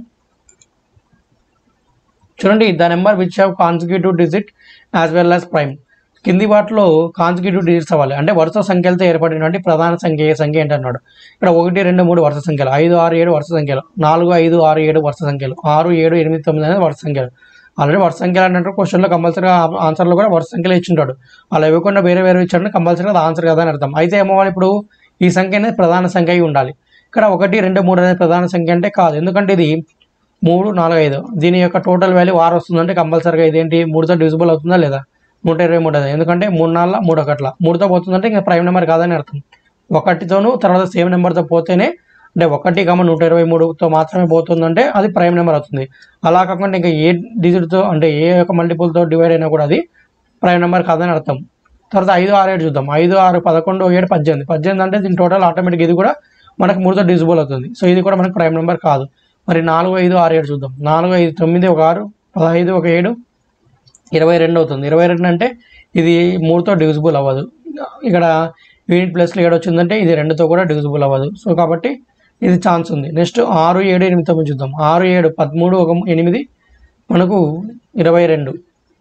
A: చూడండి the number which have consecutive digit as well as prime కింది వాటిలో కాన్సిక్యూటివ్ డిజిట్స్ అవ్వాలి అంటే వరుస సంఖ్యలతో ఏర్పడినటువంటి ప్రధాన సంఖ్య ఏ సంఖ్య ఏంటన్నాడు ఇక్కడ ఒకటి రెండు మూడు వరుస సంఖ్యలు ఐదు ఆరు ఏడు వరుస సంఖ్యలు నాలుగు ఐదు ఆరు ఏడు వరుస సంఖ్యలు ఆరు ఏడు ఎనిమిది తొమ్మిది అనేది వరుస సంఖ్యలు ఆల్రెడీ వరుస సంఖ్యలు అన్నట్టు క్వశ్చన్లో కంపల్సరీగా ఆన్సర్లో కూడా వరుస సంఖ్యలు ఇచ్చింటాడు అలా ఇవ్వకుండా వేరే వేరే ఇచ్చాడు కంపల్సరీగా అది ఆన్సర్ కదా అని అర్థం అయితే ఏమవ్వాలి ఇప్పుడు ఈ సంఖ్య అనేది ప్రధాన సంఖ్య అయి ఉండాలి ఇక్కడ ఒకటి రెండు మూడు అనేది ప్రధాన సంఖ్య అంటే కాదు ఎందుకంటే ఇది మూడు నాలుగు ఐదు దీని యొక్క టోటల్ వాల్యూ ఆరు వస్తుందంటే కంపల్సరీగా ఇదేంటి మూడుతో డివిజిబుల్ అవుతుందా లేదా నూట ఇరవై మూడు అది ఎందుకంటే మూడు నాలుగు మూడు ఒకట్ల మూడుతో పోతుందంటే ఇంకా ప్రైమ్ నెంబర్ కాదని అర్థం ఒకటితోనూ తర్వాత సేమ్ నెంబర్తో పోతేనే అంటే ఒకటి కమ నూట ఇరవై మూడుతో మాత్రమే పోతుందంటే అది ప్రైమ్ నెంబర్ అవుతుంది అలా కాకుండా ఇంకా ఏ డిజిట్తో అంటే ఏ యొక్క మల్టిపుల్తో డివైడ్ అయినా కూడా అది ప్రైమ్ నెంబర్ కాదని అర్థం తర్వాత ఐదు ఆరు ఏడు చూద్దాం ఐదు ఆరు పదకొండు ఏడు పద్దెనిమిది పద్దెనిమిది అంటే దీని టోటల్ ఆటోమేటిక్ ఇది కూడా మనకు మూడుతో డిజిబుల్ అవుతుంది సో ఇది కూడా మనకు ప్రైమ్ నెంబర్ కాదు మరి నాలుగు ఐదు ఆరు ఏడు చూద్దాం నాలుగు ఐదు తొమ్మిది ఒక ఆరు పదహైదు ఒక ఏడు ఇరవై రెండు అవుతుంది ఇరవై రెండు అంటే ఇది మూడుతో డివిజిబుల్ అవ్వదు ఇక్కడ యూనిట్ ప్లస్లో ఏడు వచ్చిందంటే ఇది రెండుతో కూడా డివిజిబుల్ అవ్వదు సో కాబట్టి ఇది ఛాన్స్ ఉంది నెక్స్ట్ ఆరు ఏడు ఎనిమిది తొమ్మిది చూద్దాం ఆరు ఏడు పదమూడు ఒక ఎనిమిది మనకు ఇరవై రెండు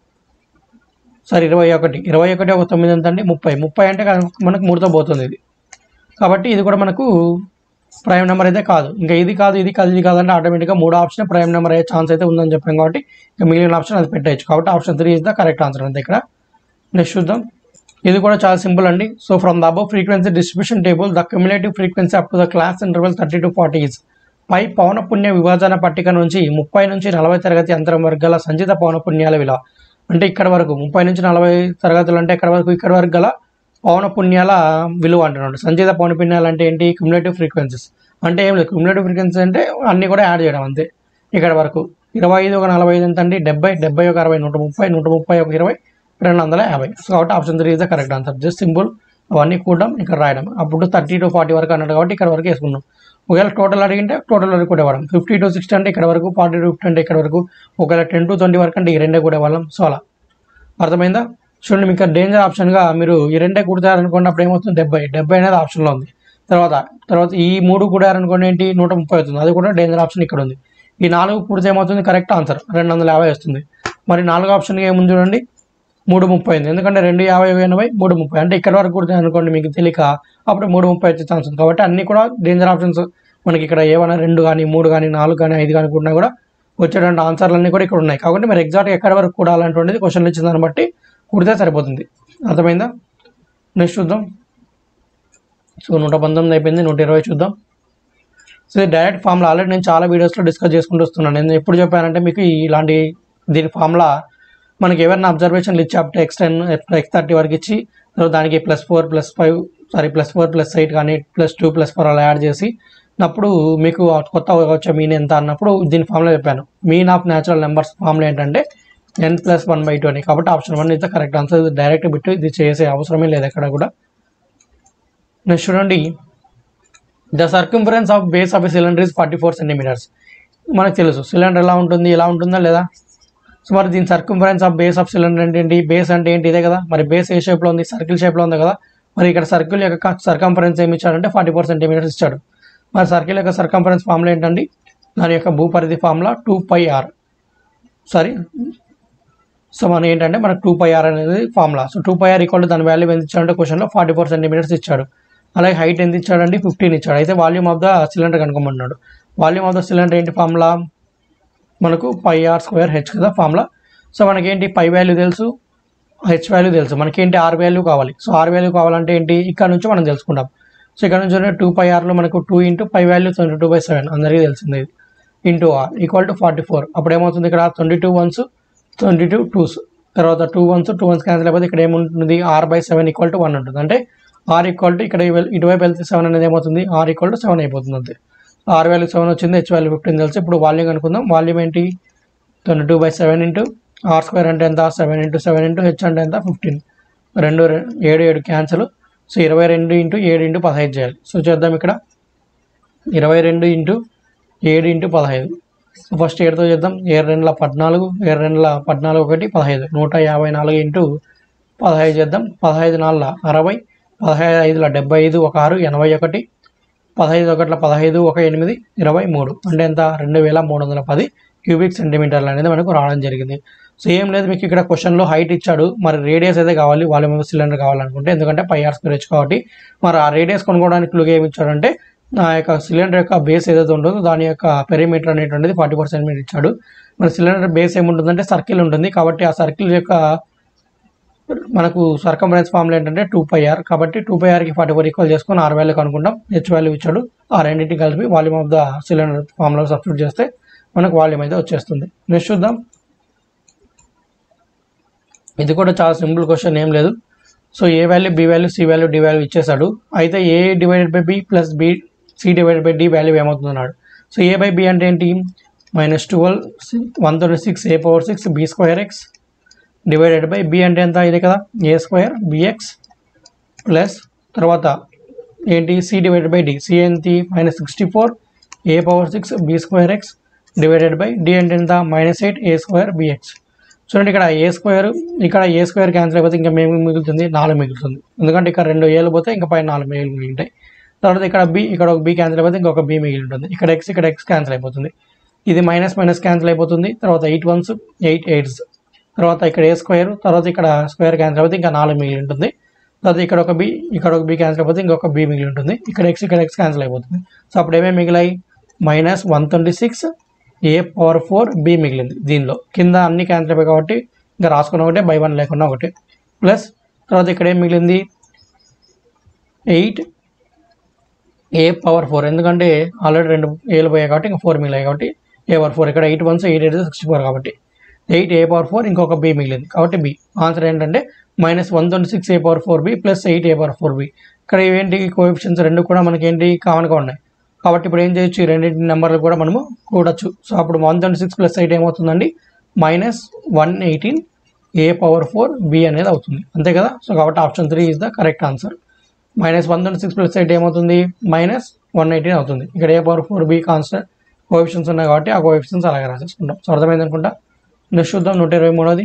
A: సారీ ఇరవై ఒకటి ఇరవై ఒకటి ఒక తొమ్మిది ఎంత అండి ముప్పై ముప్పై అంటే కనుక మనకు మూడుతో పోతుంది ఇది కాబట్టి ఇది కూడా మనకు ప్రైమ్ నెంబర్ అయితే కాదు ఇంకా ఇది కాదు ఇది కాదు ఇది కాదంటే ఆటోమేటిక్గా మూడో ఆప్షన్ ప్రైమ్ నెంబర్ అయ్యే ఛాన్స్ అయితే ఉందని చెప్పాం కాబట్టి ఇంకా మిగిలిన ఆప్షన్ అది పెట్టేయచ్చు కాబట్టి option three is the correct answer అంతే ఇక్కడ నెక్స్ట్ చూద్దాం ఇది కూడా చాలా సింపుల్ అండి so from the above frequency distribution table the cumulative frequency up to the class interval thirty to forty is పై పౌనపుణ్య విభజన పట్టిక నుంచి ముప్పై నుంచి నలభై తరగతి అంతరం వరకు గల సంచిత పౌనపుణ్యాల విలువ అంటే ఇక్కడ వరకు ముప్పై నుంచి నలభై తరగతులు అంటే ఇక్కడ వరకు ఇక్కడ వరకు గల పౌనపుణ్యాల విలువ అంటున్నాడు సంచిత పౌనపుణ్యాలు అంటే ఏంటి క్యుములేటివ్ ఫ్రీక్వెన్సీస్ అంటే ఏం లేదు క్యుములేటివ్ ఫ్రీక్వెన్సీ అంటే అన్ని కూడా యాడ్ చేయడం అంతే ఇక్కడ వరకు ఇరవై ఐదు ఒక నలభై ఐదు ఎంత అండి డెబ్బై డెబ్బై ఒక అరవై నూట ముప్పై నూట ముప్పై ఒక ఇరవై రెండు వందల యాభై సో కాబట్టి option three is the correct answer just simple అవన్నీ కూడడం ఇక్కడ రాయడం అప్పుడు థర్టీ టు ఫార్టీ వరకు అన్నాడు కాబట్టి ఇక్కడ వరకు వేసుకున్నాం ఒకవేళ టోటల్ అడిగింటే టోటల్ వరకు కూడా ఇవ్వడం ఫిఫ్టీ టు సిక్స్టీ అంటే ఇక్కడ వరకు ఫార్టీ టు ఫిఫ్టీ అంటే ఇక్కడ వరకు ఒకవేళ టెన్ టు ట్వంటీ వరకు అంటే ఈ రెండే కూడా ఇవ్వాలం సో అలా అర్థమైందా చూడండి మీకు డేంజర్ ఆప్షన్గా మీరు ఈ రెండే కుడతారనుకోండి అప్పుడు ఏమవుతుంది డెబ్బై డెబ్బై అనేది ఆప్షన్లో ఉంది తర్వాత తర్వాత ఈ మూడు కుడారనుకోండి ఏంటి నూట ముప్పై అవుతుంది అది కూడా డేంజర్ ఆప్షన్ ఇక్కడ ఉంది ఈ నాలుగు కుడితే ఏమవుతుంది కరెక్ట్ ఆన్సర్ రెండు వందల యాభై వస్తుంది మరి నాలుగు ఆప్షన్కి ఏముంది చూడండి మూడు ముప్పై ఉంది ఎందుకంటే రెండు యాభై ఎనభై మూడు ముప్పై అంటే ఇక్కడ వరకు కుడితే అనుకోండి మీకు తెలియక అప్పుడు మూడు ముప్పై వచ్చే ఛాన్స్ ఉంది కాబట్టి అన్ని కూడా డేంజర్ ఆప్షన్స్ మనకి ఇక్కడ ఏమైనా రెండు కానీ మూడు కానీ నాలుగు కానీ ఐదు కానీ కుడినా కూడా వచ్చేటువంటి ఆన్సర్లు అన్నీ కూడా ఇక్కడ ఉన్నాయి కాబట్టి మీరు ఎగ్జాక్ట్గా ఎక్కడ వరకు కూడాలనేటువంటిది క్వశ్చన్లు ఇచ్చిన దాన్ని బట్టి కుడితే సరిపోతుంది అర్థమైందా నెక్స్ట్ చూద్దాం సో నూట పంతొమ్మిది అయిపోయింది నూట ఇరవై చూద్దాం సో ఇది డైరెక్ట్ ఫామ్లో ఆల్రెడీ నేను చాలా వీడియోస్లో డిస్కస్ చేసుకుంటూ వస్తున్నాను నేను ఎప్పుడు చెప్పానంటే మీకు ఇలాంటి దీని ఫామ్లా మనకి ఏమైనా అబ్జర్వేషన్లు ఇచ్చి up to X ten X thirty వరకు ఇచ్చి తర్వాత దానికి plus four plus five sorry plus four plus eight కానీ ప్లస్ టూ ప్లస్ ఫోర్ అలా యాడ్ చేసి అప్పుడు మీకు ఆ కొత్త వచ్చే మీన్ ఎంత అన్నప్పుడు దీని ఫామ్లో చెప్పాను మీన్ ఆఫ్ న్యాచురల్ నెంబర్స్ ఫామ్లో ఏంటంటే n plus one by two అని కాబట్టి ఆప్షన్ వన్ అయితే కరెక్ట్ ఆన్సర్ ఇది డైరెక్ట్ బిట్ ఇది చేసే అవసరమే లేదు ఎక్కడ కూడా నెక్స్ట్ చూడండి the circumference of base of a cylinder is forty four centimetres మనకు తెలుసు సిలిండర్ ఎలా ఉంటుంది ఎలా ఉంటుందా లేదా సో మరి దీని circumference of base of cylinder అంటే ఏంటి బేస్ అంటే ఏంటి ఇదే కదా మరి బేస్ ఏ షేప్లో ఉంది సర్కిల్ షేప్లో ఉంది కదా మరి ఇక్కడ సర్కిల్ యొక్క సర్కంఫరెన్స్ ఏమి ఇచ్చాడంటే ఫార్టీ ఫోర్ సెంటీమీటర్స్ ఇచ్చాడు మరి సర్కిల్ యొక్క సర్కంఫరెన్స్ ఫార్ములా ఏంటండి దాని యొక్క భూపరిధి formula two pi r sorry so మనం ఏంటంటే మనకు టూ పై ఆర్ అనేది formula so two pi r equal దాని వాల్యూ ఎంత ఇచ్చాడంటే క్వశ్చన్లో ఫార్టీ ఫోర్ సెంటీమీటర్స్ ఇచ్చాడు అలాగే హైట్ ఎంత ఇచ్చాడండి ఫిఫ్టీన్ ఇచ్చాడు అయితే వాల్యూమ్ ఆఫ్ ద సిలిండర్ కనుక్కోమన్నాడు వాల్యూమ్ ఆఫ్ ద సిలిండర్ ఏంటి ఫార్ములా మనకు పై ఆర్ స్క్వేర్ హెచ్ కదా ఫార్ములా సో మనకేంటి పై వాల్యూ తెలుసు హెచ్ వాల్యూ తెలుసు మనకేంటి ఆర్ వాల్యూ కావాలి సో ఆర్ వాల్యూ కావాలంటే ఏంటి ఇక్కడ నుంచి మనం తెలుసుకుంటాం సో ఇక్కడ నుంచి టూ పై ఆర్లో మనకు two into pi value twenty two by seven అందరికీ తెలిసింది ఇది into r equal to forty four అప్పుడు ఏమవుతుంది ఇక్కడ twenty two ones twenty two twos తర్వాత two ones two ones cancel అయిపోతే ఇక్కడ ఏముంటుంది r by seven equal to one ఉంటుంది అంటే ఆర్ ఈక్వల్ టు ఇక్కడ ఇవ- ఇటువైపు వెళ్తే సెవెన్ అనేది ఏమవుతుంది ఆర్ ఈక్వల్ టు సెవెన్ అయిపోతుంది అంతే ఆర్ వాల్యూ సెవెన్ వచ్చింది హెచ్ వాల్యూ ఫిఫ్టీన్ తెలుసు ఇప్పుడు వాల్యూమ్ అనుకుందాం వాల్యూమ్ ఏంటి twenty two by seven into r square అంటే ఎంత seven into seven into h అంటే ఎంత ఫిఫ్టీన్ రెండు రె- ఏడు ఏడు క్యాన్సల్ సో ఇరవై రెండు ఇంటూ ఏడు ఇంటూ పదహైదు చేయాలి సో చేద్దాం ఇక్కడ ఇరవై రెండు ఇంటూ ఏడు ఇంటూ పదహైదు సో ఫస్ట్ ఏడుతో చేద్దాం ఏడు రెండుల పద్నాలుగు ఏడు రెండుల పద్నాలుగు ఒకటి పదహైదు నూట యాభై నాలుగు ఇంటూ పదహైదు చేద్దాం పదహైదు నాలుగుల అరవై పదహైదు ఐదుల డెబ్బై ఐదు ఒక ఆరు ఎనభై ఒకటి పదహైదు ఒకట్ల పదహైదు ఒక ఎనిమిది ఇరవై మూడు అంటే ఎంత రెండు వేల మూడు వందల పది క్యూబిక్ సెంటీమీటర్లు అనేది మనకు రావడం జరిగింది సో ఏం లేదు మీకు ఇక్కడ క్వశ్చన్లో హైట్ ఇచ్చాడు మరి రేడియస్ అయితే కావాలి వాల్యూమ్ ఆఫ్ సిలిండర్ కావాలనుకుంటే ఎందుకంటే పై ఆర్ స్క్వేర్ హెచ్ కాబట్టి మరి ఆ రేడియస్ కొనుక్కోవడానికి క్లూగా ఏమి ఇచ్చాడంటే ఆ యొక్క సిలిండర్ యొక్క బేస్ ఏదైతే ఉంటుందో దాని యొక్క పెరిమీటర్ అనేటువంటిది ఫార్టీ ఫోర్ సెంటీమీటర్ ఇచ్చాడు మరి సిలిండర్ బేస్ ఏముంటుందంటే సర్కిల్ ఉంటుంది కాబట్టి ఆ సర్కిల్ యొక్క మనకు సర్కంఫరెన్స్ ఫార్ములా ఏంటంటే టూ పై ఆర్ కాబట్టి టూ పై ఆర్కి ఫార్టీ ఫోర్ ఈక్వల్ చేసుకొని ఆర్ వాల్యూ కనుక్కుంటాం హెచ్ వాల్యూ ఇచ్చాడు ఆ రెండింటిని కలిపి volume of the cylinder formula substitute చేస్తే మనకు వాల్యూమ్ అయితే వచ్చేస్తుంది నెక్స్ట్ చూద్దాం ఇది కూడా చాలా సింపుల్ క్వశ్చన్ ఏం లేదు so a value b value c value d value ఇచ్చేసాడు అయితే a divided by b plus b c divided by d value ఏమవుతున్నాడు సో ఏ బై బి అంటే ఏంటి minus twelve one thirty six a power six b square x divided by b అంటే ఎంత ఇది కదా ఏ square bx plus తర్వాత ఏంటి c divided by d c ఏంటి minus sixty four a power six b square x divided by d అంటే ఎంత minus eight a square b x చూడండి ఇక్కడ ఏ స్క్వేర్ ఇక్కడ ఏ స్క్వేర్ క్యాన్సిల్ అయిపోతే ఇంకా మేము మిగులుతుంది నాలుగు మిగులుతుంది ఎందుకంటే ఇక్కడ రెండు ఏళ్ళు పోతే ఇంకా పైన నాలుగు మిగిలి మిగులుతాయి తర్వాత ఇక్కడ బి ఇక్కడ ఒక బి క్యాన్సిల్ అయిపోతే ఇంకొక బి మిగిలి ఉంటుంది ఇక్కడ ఎక్స్ ఇక్కడ ఎక్స్ క్యాన్సిల్ అయిపోతుంది ఇది మైనస్ మైనస్ క్యాన్సిల్ అయిపోతుంది తర్వాత ఎయిట్ వన్స్ ఎయిట్ ఎయిట్స్ తర్వాత ఇక్కడ ఏ స్క్వేర్ తర్వాత ఇక్కడ స్క్వేర్ క్యాన్సిల్ అయిపోతే ఇంకా నాలుగు మిగిలి ఉంటుంది తర్వాత ఇక్కడ ఒక బి ఇక్కడ ఒక బి క్యాన్సిల్ అయిపోతే ఇంకొక బి మిగిలి ఉంటుంది ఇక్కడ ఎక్స్ ఇక్కడ ఎక్స్ క్యాన్సిల్ అయిపోతుంది సో అప్పుడు ఏమేమి మిగిలాయి minus one twenty six a power four b మిగిలింది దీనిలో కింద అన్ని క్యాన్సిల్ అయిపోయి కాబట్టి ఇంకా రాసుకున్న ఒకటే బై వన్ లేకుండా ఒకటి ప్లస్ తర్వాత ఇక్కడ ఏం మిగిలింది ఎయిట్ ఏ పవర్ ఫోర్ ఎందుకంటే ఆల్రెడీ రెండు ఏలు పోయాయి కాబట్టి ఇంకా ఫోర్ మిగిలాయి కాబట్టి ఏ పవర్ ఫోర్ ఇక్కడ eight ones eight eight sixty four కాబట్టి ఎయిట్ ఏ పవర్ ఫోర్ ఇంకొక బి మిగిలింది కాబట్టి బి ఆన్సర్ ఏంటంటే minus one twenty six a power four b plus eight a power four b ఇక్కడ ఇవేంటి కోఎఫిషియన్స్ రెండు కూడా మనకి ఏంటి కామన్గా ఉన్నాయి కాబట్టి ఇప్పుడు ఏం చేయొచ్చు ఈ రెండింటి నెంబర్లు కూడా మనము కూడొచ్చు సో అప్పుడు one twenty six plus eight ఏమవుతుందండి minus one eighteen a power four b అనేది అవుతుంది అంతే కదా సో కాబట్టి option three is the correct answer minus one twenty six plus eight ఏమవుతుంది మైనస్ వన్ ఎయిటీన్ అవుతుంది ఇక్కడ a power four b constant coefficients ఉన్నాయి కాబట్టి ఆ కోఎఫిషియన్స్ అలాగే రాసేసుకుంటాం సో అర్థమైంది అనుకుంటా నెక్స్ట్ చూద్దాం నూట ఇరవై మూడోది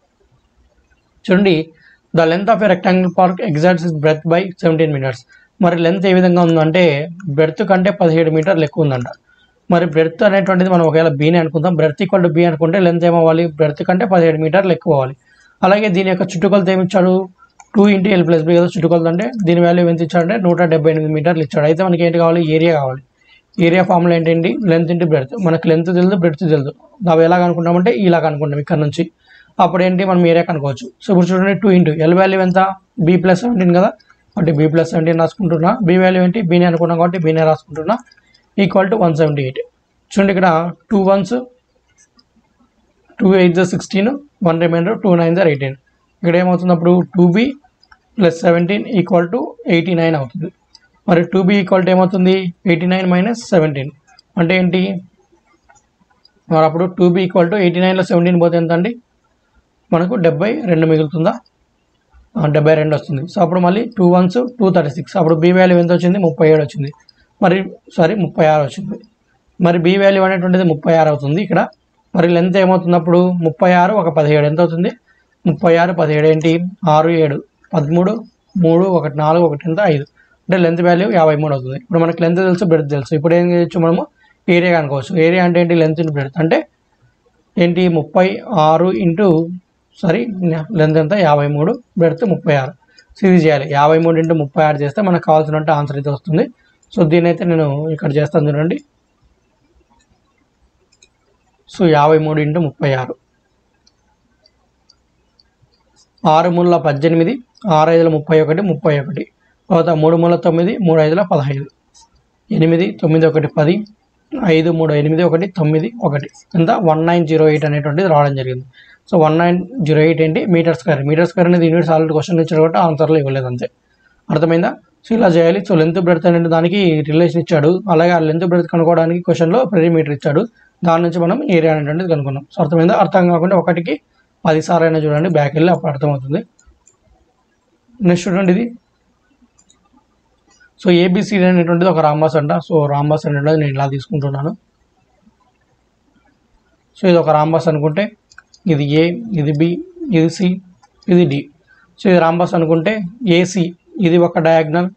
A: చూడండి the length of a rectangle park exceeds is breadth by seventeen metres మరి లెంత్ ఏ విధంగా ఉందంటే బ్రెత్ కంటే పదిహేడు మీటర్లు ఎక్కువ ఉందంట మరి బ్రెత్ అనేటువంటిది మనం ఒకవేళ బీని అనుకుందాం బ్రెత్ ఈక్వల్ టు బీ అనుకుంటే లెంత్ ఏమవ్వాలి బ్రెత్ కంటే పదిహేడు మీటర్లు ఎక్కువ అవ్వాలి అలాగే దీని యొక్క చుట్టుకొలత ఏమి ఇచ్చాడు two into l plus b కదా చుట్టుకొలత అంటే దీని వాల్యూ ఎంత ఇచ్చాడంటే నూట డెబ్బై ఎనిమిది మీటర్లు ఇచ్చాడు అయితే మనకి ఏంటి కావాలి ఏరియా కావాలి ఏరియా ఫార్ములా ఏంటండి లెంత్ ఇంటూ బ్రెత్ మనకి లెంత్ తెలుసు బ్రెత్ తెలుసు అవి ఎలాగ అనుకుంటామంటే ఇలాగ అనుకుంటాం ఇక్కడ నుంచి అప్పుడు ఏంటి మనం ఏరియా కనుకోవచ్చు సో ఇప్పుడు చూడండి టూ ఇంటూ ఎల్ వాల్యూ ఎంత బీ ప్లస్ సెవెంటీన్ కదా కాబట్టి బీ ప్లస్ సెవెంటీన్ రాసుకుంటున్నా బీ వాల్యూ ఏంటి బీనే అనుకున్నాం కాబట్టి బీనే రాసుకుంటున్నా equal to one seventy eight చూడండి ఇక్కడ టూ వన్స్ టూ ఎయిట్ జర్ sixteen one reminder two nine జర్ ఎయిటీన్ ఇక్కడ ఏమవుతుంది అప్పుడు two b plus seventeen equal to eighty nine అవుతుంది మరి టూ బీ ఈక్వల్ టు ఏమవుతుంది ఎయిటీ నైన్ మైనస్ సెవెంటీన్ అంటే ఏంటి మరి అప్పుడు two b equal to eighty నైన్లో సెవెంటీన్ పోతే ఎంత అండి మనకు డెబ్బై రెండు మిగులుతుందా ఆ, డెబ్బై రెండు వస్తుంది సో అప్పుడు మళ్ళీ two ones two thirty six అప్పుడు బీ వాల్యూ ఎంత వచ్చింది ముప్పై ఏడు వచ్చింది మరి సారీ ముప్పై ఆరు వచ్చింది మరి బి వాల్యూ అనేటువంటిది ముప్పై ఆరు అవుతుంది ఇక్కడ మరి లెంత్ ఏమవుతుంది అప్పుడు ముప్పై ఆరు ఒక పదిహేడు ఎంత అవుతుంది ముప్పై ఆరు పదిహేడు ఏంటి ఆరు ఏడు పదమూడు మూడు ఒకటి నాలుగు ఒకటి ఎంత ఐదు అంటే లెంత్ వాల్యూ యాభై మూడు అవుతుంది ఇప్పుడు మనకి లెంత్ తెలుసు బ్రెడ్త్ తెలుసు ఇప్పుడు ఏం చేయొచ్చు మనము ఏరియా కనుకోవచ్చు ఏరియా అంటే ఏంటి లెంత్ ఇంటూ బ్రెడ్త్ అంటే ఏంటి ముప్పై ఆరు ఇంటూ సారీ లెంత్ ఎంత యాభై మూడు బ్రెడ్త్ ముప్పై ఆరు సో ఇది చేయాలి యాభై మూడు ఇంటూ ముప్పై ఆరు చేస్తే మనకు కావాల్సినట్టు ఆన్సర్ అయితే వస్తుంది సో దీని అయితే నేను ఇక్కడ చేస్తాను చూడండి సో యాభై మూడు ఇంటూ ముప్పై ఆరు ఆరు మూల పద్దెనిమిది ఆరు ఐదుల ముప్పై ఒకటి ముప్పై ఒకటి తర్వాత మూడు మూల తొమ్మిది మూడు ఐదుల పదహైదు ఎనిమిది తొమ్మిది ఒకటి పది ఐదు మూడు ఎనిమిది ఒకటి తొమ్మిది ఒకటి ఎంత వన్ నైన్ జీరో ఎయిట్ అనేటువంటిది రావడం జరిగింది so one nine zero eight ఏంటి మీటర్ స్క్వేర్ మీటర్ స్క్వేర్ అనేది యూనిట్స్ ఆల్రెడీ క్వశ్చన్ ఇచ్చాడు కాబట్టి ఆన్సర్లో ఇవ్వలేదు అంతే అర్థమైందా సో ఇలా చేయాలి సో లెంత్ బ్రెడ్త్ అనే దానికి రిలేషన్ ఇచ్చాడు అలాగే ఆ లెంత్ బ్రెడ్త్ కనుక్కోవడానికి క్వశ్చన్లో పెరిమీటర్ ఇచ్చాడు దాని నుంచి మనం ఏరియా అనేటువంటిది కనుక్కున్నాం సో అర్థమైందా అర్థం కాకుండా ఒకటికి పది సార్లు అయినా చూడండి బ్యాక్ వెళ్ళి అప్పుడు అర్థమవుతుంది నెక్స్ట్ చూడండి ఇది సో ఏబిసి అనేటువంటిది ఒక రాంబాస్ అంట సో రాంబాస్ అనేటువంటిది నేను ఇలా తీసుకుంటున్నాను సో ఇది ఒక రాంబాస్ అనుకుంటే ఇది ఏ ఇది బి ఇది సి ఇది డి సో ఇది రాంబాస్ అనుకుంటే ఏసి ఇది ఒక డయాగ్నల్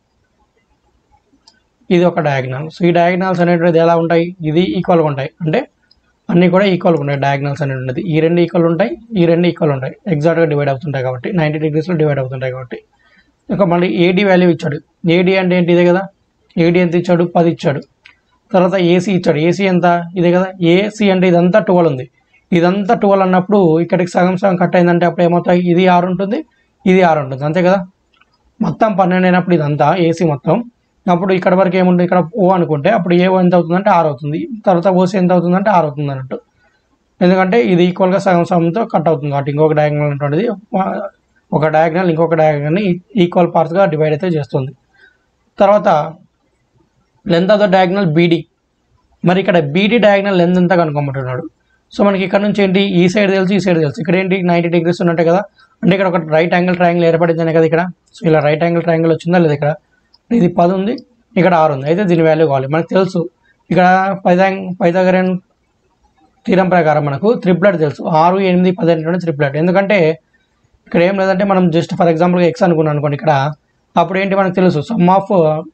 A: ఇది ఒక డయాగ్నల్ సో ఈ డయాగ్నల్స్ అనేటువంటిది ఎలా ఉంటాయి ఇది ఈక్వల్గా ఉంటాయి అంటే అన్నీ కూడా ఈక్వల్గా ఉంటాయి డయాగ్నల్స్ అనేటువంటిది ఈ రెండు ఈక్వల్ ఉంటాయి ఈ రెండు ఈక్వల్ ఉంటాయి ఎగ్జాక్ట్గా డివైడ్ అవుతుంటాయి కాబట్టి నైంటీ డిగ్రీస్లో డివైడ్ అవుతుంటాయి కాబట్టి ఇంకా మళ్ళీ ఏడి వాల్యూ ఇచ్చాడు ఏడి అంటే ఏంటి ఇదే కదా ఏడి ఎంత ఇచ్చాడు పది ఇచ్చాడు తర్వాత ఏసీ ఇచ్చాడు ఏసీ ఎంత ఇదే కదా ఏసీ అంటే ఇదంతా ట్వెల్వ్ ఉంది ఇదంతా ట్వెల్వ్ అన్నప్పుడు ఇక్కడికి సగం సగం కట్ అయిందంటే అప్పుడు ఏమవుతాయి ఇది ఆరు ఉంటుంది ఇది ఆరు ఉంటుంది అంతే కదా మొత్తం పన్నెండు అయినప్పుడు ఇదంతా ఏసీ మొత్తం అప్పుడు ఇక్కడ వరకు ఏముంటుంది ఇక్కడ ఓ అనుకుంటే అప్పుడు ఏ ఎంత అవుతుందంటే ఆరు అవుతుంది తర్వాత ఓసీ ఎంత అవుతుందంటే ఆరు అవుతుంది అన్నట్టు ఎందుకంటే ఇది ఈక్వల్గా సగం సగంతో కట్ అవుతుంది కాబట్టి ఇంకొక డయాగ్నల్ అనేటువంటిది ఒక డయాగ్నల్ ఇంకొక డయాగ్నల్ని ఈక్వల్ పార్ట్స్గా డివైడ్ అయితే చేస్తుంది తర్వాత length of the diagonal b d మరి ఇక్కడ బీడీ డయాగ్నల్ లెంత్ ఎంత కనుక్కోమంటున్నాడు సో మనకి ఇక్కడ నుంచి ఏంటి ఈ సైడ్ తెలుసు ఈ సైడ్ తెలుసు ఇక్కడ ఏంటి నైంటీ డిగ్రీస్ ఉన్నట్టే కదా అంటే ఇక్కడ ఒక రైట్ యాంగిల్ ట్రయాంగిల్ ఏర్పడిందనే కదా ఇక్కడ సో ఇలా రైట్ యాంగిల్ ట్రయాంగిల్ వచ్చిందా లేదా ఇక్కడ ఇది పది ఉంది ఇక్కడ ఆరు ఉంది అయితే దీని వాల్యూ కావాలి మనకు తెలుసు ఇక్కడ పైథాంగ్ పైథాగరన్ తీరం ప్రకారం మనకు త్రిప్లెట్ తెలుసు ఆరు ఎనిమిది పది అనేటువంటి త్రిప్లెట్ ఎందుకంటే ఇక్కడ ఏం లేదంటే మనం జస్ట్ ఫర్ ఎగ్జాంపుల్ ఎక్స్ అనుకున్నాం అనుకోండి ఇక్కడ అప్పుడు ఏంటి మనకు తెలుసు sum of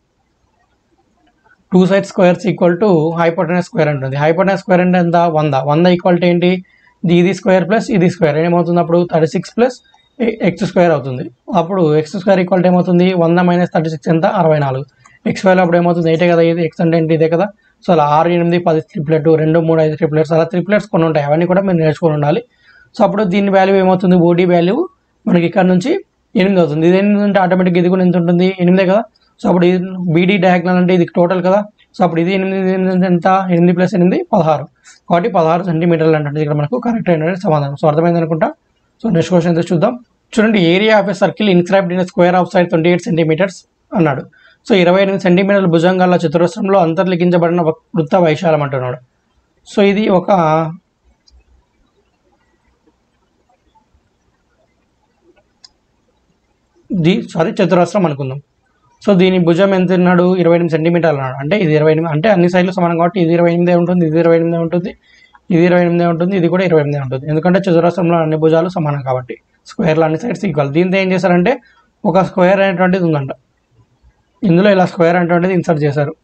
A: two side squares equal to hypotenuse square ఉంటుంది హైపోటెనస్ స్క్వేర్ అంటే ఎంత వంద వంద ఈక్వల్ టు ఏంటి ఇది ఇది స్క్వేర్ ప్లస్ ఇది స్క్వేర్ ఏమవుతుంది అప్పుడు thirty six plus x square అవుతుంది అప్పుడు ఎక్స్ స్క్వేర్ ఈక్వల్ టు ఏమవుతుంది వంద మైనస్ థర్టీ సిక్స్ ఎంత అరవై నాలుగు ఎక్స్ వాల్యూ అప్పుడు ఏమవుతుంది ఎయిటే కదా ఇది ఎక్స్ అంటే ఏంటి ఇదే కదా సో అలా ఆరు ఎనిమిది పది ట్రిప్లెట్ రెండు మూడు ఐదు ట్రిప్లెట్స్ అలా ట్రిప్లెట్స్ కొన్ని ఉంటాయి అవన్నీ కూడా మీరు నేర్చుకొని ఉండాలి సో అప్పుడు దీని వాల్యూ ఏమవుతుంది ఓడి వాల్యూ మనకి ఇక్కడ నుంచి ఎనిమిది అవుతుంది ఇది ఎనిమిది ఉంటే ఆటోమేటిక్గా ఇది కూడా ఎంత ఉంటుంది ఎనిమిదే కదా సో అప్పుడు ఇది బీడీ డయాగ్నల్ అంటే ఇది టోటల్ కదా సో అప్పుడు ఇది ఎనిమిది ఎనిమిది ఎంత ఎనిమిది ప్లస్ ఎనిమిది పదహారు కాబట్టి పదహారు సెంటీమీటర్లు అంటే ఇక్కడ మనకు కరెక్ట్ అయిన సమాధానం సో అర్థమైంది అనుకుంటా సో నెక్స్ట్ క్వశ్చన్ అయితే చూద్దాం చూడండి area of a circle inscribed in square of side twenty eight centimetres అన్నాడు సో ఇరవై ఎనిమిది సెంటీమీటర్ల భుజంగాల చతురస్రంలో అంతర్లిఖించబడిన ఒక వృత్త వైశాలం అంటున్నాడు సో ఇది ఒక దీ సారీ చతురస్రం అనుకుందాం సో దీని భుజం ఎంత ఉన్నాడు ఇరవై ఎనిమిది సెంటీమీటర్లు అన్నాడు అంటే ఇది ఇరవై ఎనిమిది అంటే అన్ని సైడ్లు సమానం కాబట్టి ఇది ఇరవై ఎనిమిదే ఉంటుంది ఇది ఇరవై ఎనిమిదే ఉంటుంది ఇది ఇరవై ఎనిమిదే ఉంటుంది ఇది కూడా ఇరవై ఎనిమిదే ఉంటుంది ఎందుకంటే చతురస్రంలో అన్ని భుజాలు సమానం కాబట్టి స్క్వేర్లో అన్ని సైడ్స్ ఈక్వల్ దీంతో ఏం చేశారంటే ఒక స్క్వేర్ అనేటువంటిది ఉందంట ఇందులో ఇలా స్క్వేర్ అనేటువంటిది ఇన్సర్ట్ చేశారు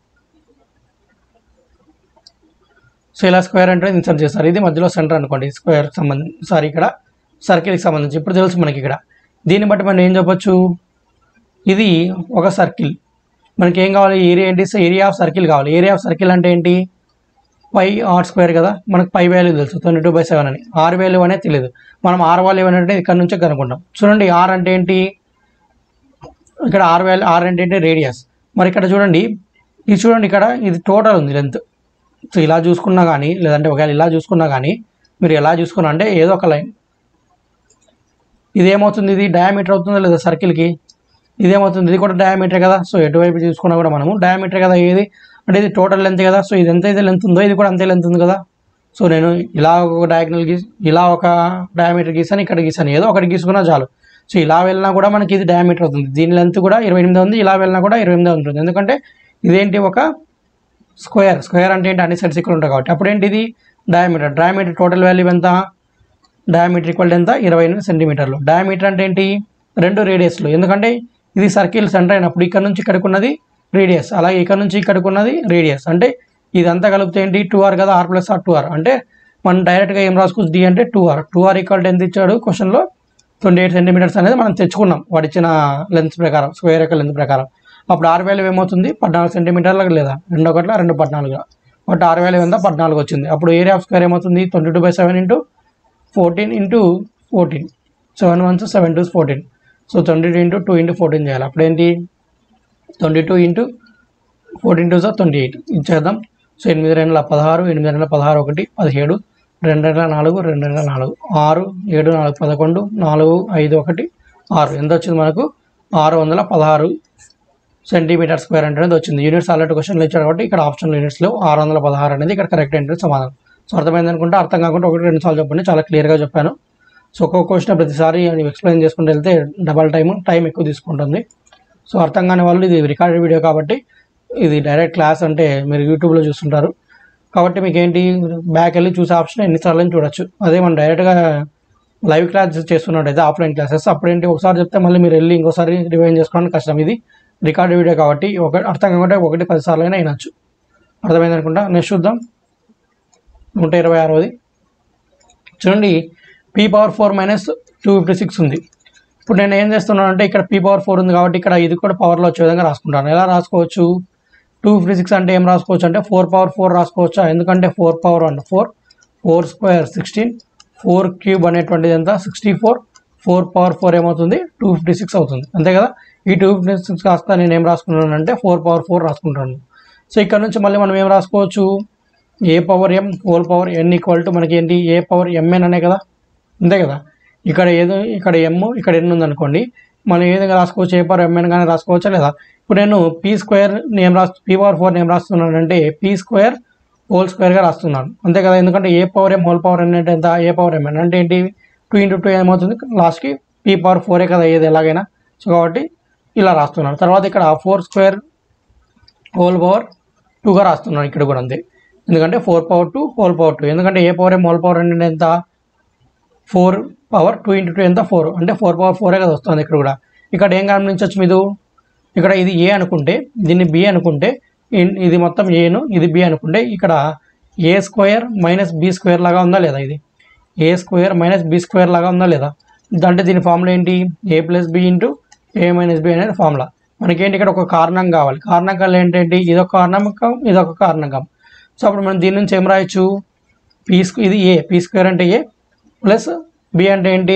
A: సో ఇలా స్క్వేర్ అంటే ఇన్సర్ట్ చేస్తారు ఇది మధ్యలో సెంటర్ అనుకోండి స్క్వేర్ సంబంధించి సారీ ఇక్కడ సర్కిల్కి సంబంధించి ఇప్పుడు తెలుసు మనకి ఇక్కడ దీన్ని బట్టి మనం ఏం చెప్పొచ్చు ఇది ఒక సర్కిల్ మనకి ఏం కావాలి ఏరియా ఏంటి ఏరియా ఆఫ్ సర్కిల్ కావాలి ఏరియా ఆఫ్ సర్కిల్ అంటే ఏంటి పై ఆర్ స్క్వేర్ కదా మనకు పై వాల్యూ తెలుసు ట్వంటీ టూ బై సెవెన్ అని ఆర్ వాల్యూ అనేది తెలియదు మనం ఆర్ వాల్యూ అనేది ఇక్కడ నుంచే కనుక్కుంటాం చూడండి ఆర్ అంటే ఏంటి ఇక్కడ ఆర్ వాల్యూ ఆర్ అంటే ఏంటి రేడియస్ మరి ఇక్కడ చూడండి ఇది చూడండి ఇక్కడ ఇది టోటల్ ఉంది లెంత్ సో ఇలా చూసుకున్నా కానీ లేదంటే ఒకవేళ ఇలా చూసుకున్నా కానీ మీరు ఎలా చూసుకున్నా అంటే ఏదో ఒక లైన్ ఇది ఏమవుతుంది ఇది డయామీటర్ అవుతుందా లేదా సర్కిల్కి ఇదేమవుతుంది ఇది కూడా డయామీటర్ కదా సో ఎటువైపు చూసుకున్నా కూడా మనము డయామీటర్ కదా ఏది అంటే ఇది టోటల్ లెంత్ కదా సో ఇది ఎంత అయితే లెంత్ ఉందో ఇది కూడా అంతే లెంత్ ఉంది కదా సో నేను ఇలా ఒక డయాగ్నల్ గీసి ఇలా ఒక డయామీటర్ గీసాను ఇక్కడ గీసాను ఏదో ఒకటి గీసుకున్నా చాలు సో ఇలా వెళ్ళినా కూడా మనకి ఇది డయామీటర్ అవుతుంది దీని లెంత్ కూడా ఇరవై ఎనిమిది ఉంది ఇలా వెళ్ళినా కూడా ఇరవై ఎనిమిది ఉంటుంది ఎందుకంటే ఇదేంటి ఒక స్క్వేర్ స్క్వేర్ అంటే ఏంటి అన్ని సైడ్స్ ఇక్కడ ఉంటాయి కాబట్టి అప్పుడు ఏంటి ఇది డయామీటర్ డయామీటర్ టోటల్ వాల్యూ ఎంత డయామీటర్ ఈక్వల్ ఎంత ఇరవై ఎనిమిది సెంటీమీటర్లు డయామీటర్ అంటే ఏంటి రెండు రేడియస్లు ఎందుకంటే ఇది సర్కిల్ సెంటర్ అయినప్పుడు ఇక్కడ నుంచి ఇక్కడికి ఉన్నది రేడియస్ అలాగే ఇక్కడ నుంచి ఇక్కడికి ఉన్నది రేడియస్ అంటే ఇదంతా కలిపితే ఏంటి టూ ఆర్ కదా r plus r two r అంటే మనం డైరెక్ట్గా ఏం రాసుకోవచ్చు డి అంటే two r two r equal ఎంత ఇచ్చాడు క్వశ్చన్లో ట్వంటీ ఎయిట్ సెంటీమీటర్స్ అనేది మనం తెచ్చుకున్నాం వాడు ఇచ్చిన లెన్స్ ప్రకారం స్క్వేర్ యొక్క లెన్స్ ప్రకారం అప్పుడు ఆరు వేలు ఏమవుతుంది పద్నాలుగు సెంటీమీటర్లకు లేదా రెండు ఒకట్ల రెండు పద్నాలుగు బట్ ఆరు వేలు ఎంత పద్నాలుగు వచ్చింది అప్పుడు ఏరియా ఆఫ్ స్క్వేర్ ఏమవుతుంది twenty two by seven into fourteen into fourteen seven ones seven twos fourteen so twenty two into two into fourteen చేయాలి అప్పుడు ఏంటి twenty two into fourteen two sir twenty eight ఇచ్చేద్దాం so ఎనిమిది రెండుల పదహారు ఎనిమిది రెండుల పదహారు ఒకటి పదిహేడు రెండు రెండుల నాలుగు రెండు రెండుల నాలుగు ఆరు ఏడు నాలుగు పదకొండు నాలుగు ఐదు ఒకటి ఆరు ఎంత వచ్చింది మనకు ఆరు వందల పదహారు సెంటీమీటర్ స్క్వేర్ అనేది వచ్చింది యూనిట్స్ ఆల్రెడీ క్వశ్చన్లు ఇచ్చారు కాబట్టి ఇక్కడ ఆప్షన్ యూనిట్స్లో ఆరు వందల పదహారు అనేది ఇక్కడ కరెక్ట్ ఏంటంటే సమాధానం సో అర్థమైంది అనుకుంటే అర్థం కాకుండా ఒకటి రెండు సార్లు చెప్పండి చాలా క్లియర్గా చెప్పాను సో ఒక్కొక్క క్వశ్చన్ ప్రతిసారి ఎక్స్ప్లెయిన్ చేసుకుంటూ వెళ్తే డబల్ టైం టైం ఎక్కువ తీసుకుంటుంది సో అర్థం కాని వాళ్ళు ఇది రికార్డెడ్ వీడియో కాబట్టి ఇది డైరెక్ట్ క్లాస్ అంటే మీరు యూట్యూబ్లో చూస్తుంటారు కాబట్టి మీకు ఏంటి బ్యాక్ వెళ్ళి చూసే ఆప్షన్ ఎన్నిసార్లు అయినా చూడొచ్చు అదే మనం డైరెక్ట్గా లైవ్ క్లాసెస్ చేస్తున్నట్టయితే ఆఫ్లైన్ క్లాసెస్ అప్పుడేంటి ఒకసారి చెప్తే మళ్ళీ మీరు వెళ్ళి ఇంకోసారి రివైన్ చేసుకోవడానికి కష్టం ఇది రికార్డ్ వీడియో కాబట్టి ఒక అర్థం కాకుండా ఒకటి పది సార్లు అయినా వినొచ్చు అర్థమైంది అనుకుంటా నెక్స్ట్ చూద్దాం నూట ఇరవై ఆరవది చూడండి p power four minus two fifty six ఉంది ఇప్పుడు నేను ఏం చేస్తున్నాను అంటే ఇక్కడ పీ పవర్ ఫోర్ ఉంది కాబట్టి ఇక్కడ ఇది కూడా పవర్లో వచ్చే విధంగా రాసుకుంటాను ఎలా రాసుకోవచ్చు టూ ఫిఫ్టీ సిక్స్ అంటే ఏం రాసుకోవచ్చు అంటే ఫోర్ పవర్ ఫోర్ రాసుకోవచ్చా ఎందుకంటే four power one four four square sixteen four cube అనేటువంటిది ఎంత sixty four four power four ఏమవుతుంది టూ ఫిఫ్టీ సిక్స్ అవుతుంది అంతే కదా ఈ టూ ఫిఫ్టీ సిక్స్ కాస్త నేను ఏం రాసుకున్నాను అంటే ఫోర్ పవర్ ఫోర్ రాసుకుంటాను సో ఇక్కడ నుంచి మళ్ళీ మనం ఏం రాసుకోవచ్చు a power m whole power n equal to మనకి ఏంటి ఏ పవర్ ఎంఎన్ అనే కదా అంతే కదా ఇక్కడ ఏదో ఇక్కడ ఎమ్ ఇక్కడ ఎన్ ఉంది అనుకోండి మనం ఏ విధంగా రాసుకోవచ్చు ఏ పవర్ ఎంఎన్ కానీ రాసుకోవచ్చా లేదా ఇప్పుడు నేను పీ స్క్వేర్ నేను రాసు పీ పవర్ ఫోర్ నేను రాస్తున్నాను అంటే పీ స్క్వేర్ హోల్ స్క్వేర్గా రాస్తున్నాను అంతే కదా ఎందుకంటే a power m whole power n అంటే ఎంత ఏ పవర్ ఎంఎన్ అంటే ఏంటి టూ ఇంటూ టూ ఏమవుతుంది లాస్ట్కి పీ పవర్ ఫోరే కదా ఏది ఎలాగైనా సో కాబట్టి ఇలా రాస్తున్నాను తర్వాత ఇక్కడ ఫోర్ స్క్వేర్ హోల్ పవర్ టూగా రాస్తున్నాను ఇక్కడ కూడా అంతే ఎందుకంటే four power two whole power two ఎందుకంటే a power m whole power అంటే ఎంత four power two into two ఎంత ఫోర్ అంటే ఫోర్ పవర్ ఫోరే కదా వస్తుంది ఇక్కడ కూడా ఇక్కడ ఏం గమనించవచ్చు మీరు ఇక్కడ ఇది ఏ అనుకుంటే దీన్ని బి అనుకుంటే ఇన్- ఇది మొత్తం ఏను ఇది బి అనుకుంటే ఇక్కడ a square minus b square లాగా ఉందా లేదా ఇది a square minus b square లాగా ఉందా లేదా అంటే దీని ఫార్ములా ఏంటి a plus b into a minus b అనేది ఫార్ములా మనకేంటి ఇక్కడ ఒక కారణం కావాలి కారణాలు ఏంటంటే ఇదొక కారణకం ఇదొక కారణకం సో అప్పుడు మనం దీని నుంచి ఏం రాయొచ్చు పీ స్క్వేర్ ఇది ఏ పీ స్క్వేర్ అంటే ఏ ప్లస్ బి అంటే ఏంటి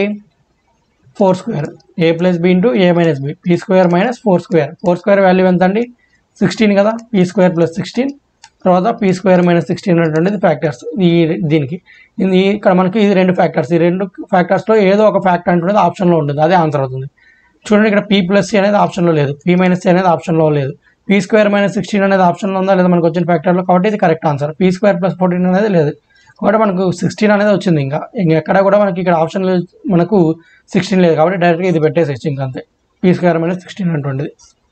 A: four square a plus b into a minus b p square minus four square four square value ఎంత అండి సిక్స్టీన్ కదా పీ స్క్వేర్ ప్లస్ సిక్స్టీన్ తర్వాత పీ స్క్వేర్ మైనస్ సిక్స్టీన్ అనేటువంటిది factors ఈ దీనికి ఇది ఇక్కడ మనకి ఇది రెండు ఫ్యాక్టర్స్ ఈ రెండు ఫ్యాక్టర్స్లో ఏదో ఒక ఫ్యాక్టర్ అంటున్నది ఆప్షన్లో ఉంటుంది అదే ఆన్సర్ అవుతుంది చూడండి ఇక్కడ పీ ప్లస్ సి అనేది ఆప్షన్లో లేదు పీ మైనస్ సి అనేది ఆప్షన్లో లేదు పీ స్క్వేర్ మైనస్ సిక్స్టీన్ అనేది ఆప్షన్లో ఉందా లేదా మనకు వచ్చిన ఫ్యాక్టర్లో కాబట్టి ఇది correct answer p square plus fourteen అనేది లేదు కాబట్టి మనకు సిక్స్టీన్ అనేది వచ్చింది ఇంకా ఇంకా ఎక్కడ కూడా మనకి ఇక్కడ ఆప్షన్ మనకు సిక్స్టీన్ లేదు కాబట్టి డైరెక్ట్గా ఇది పెట్టేసేసి ఇంకా అంతే పీ స్క్వేర్ మైనస్ సిక్స్టీన్ అటువంటిది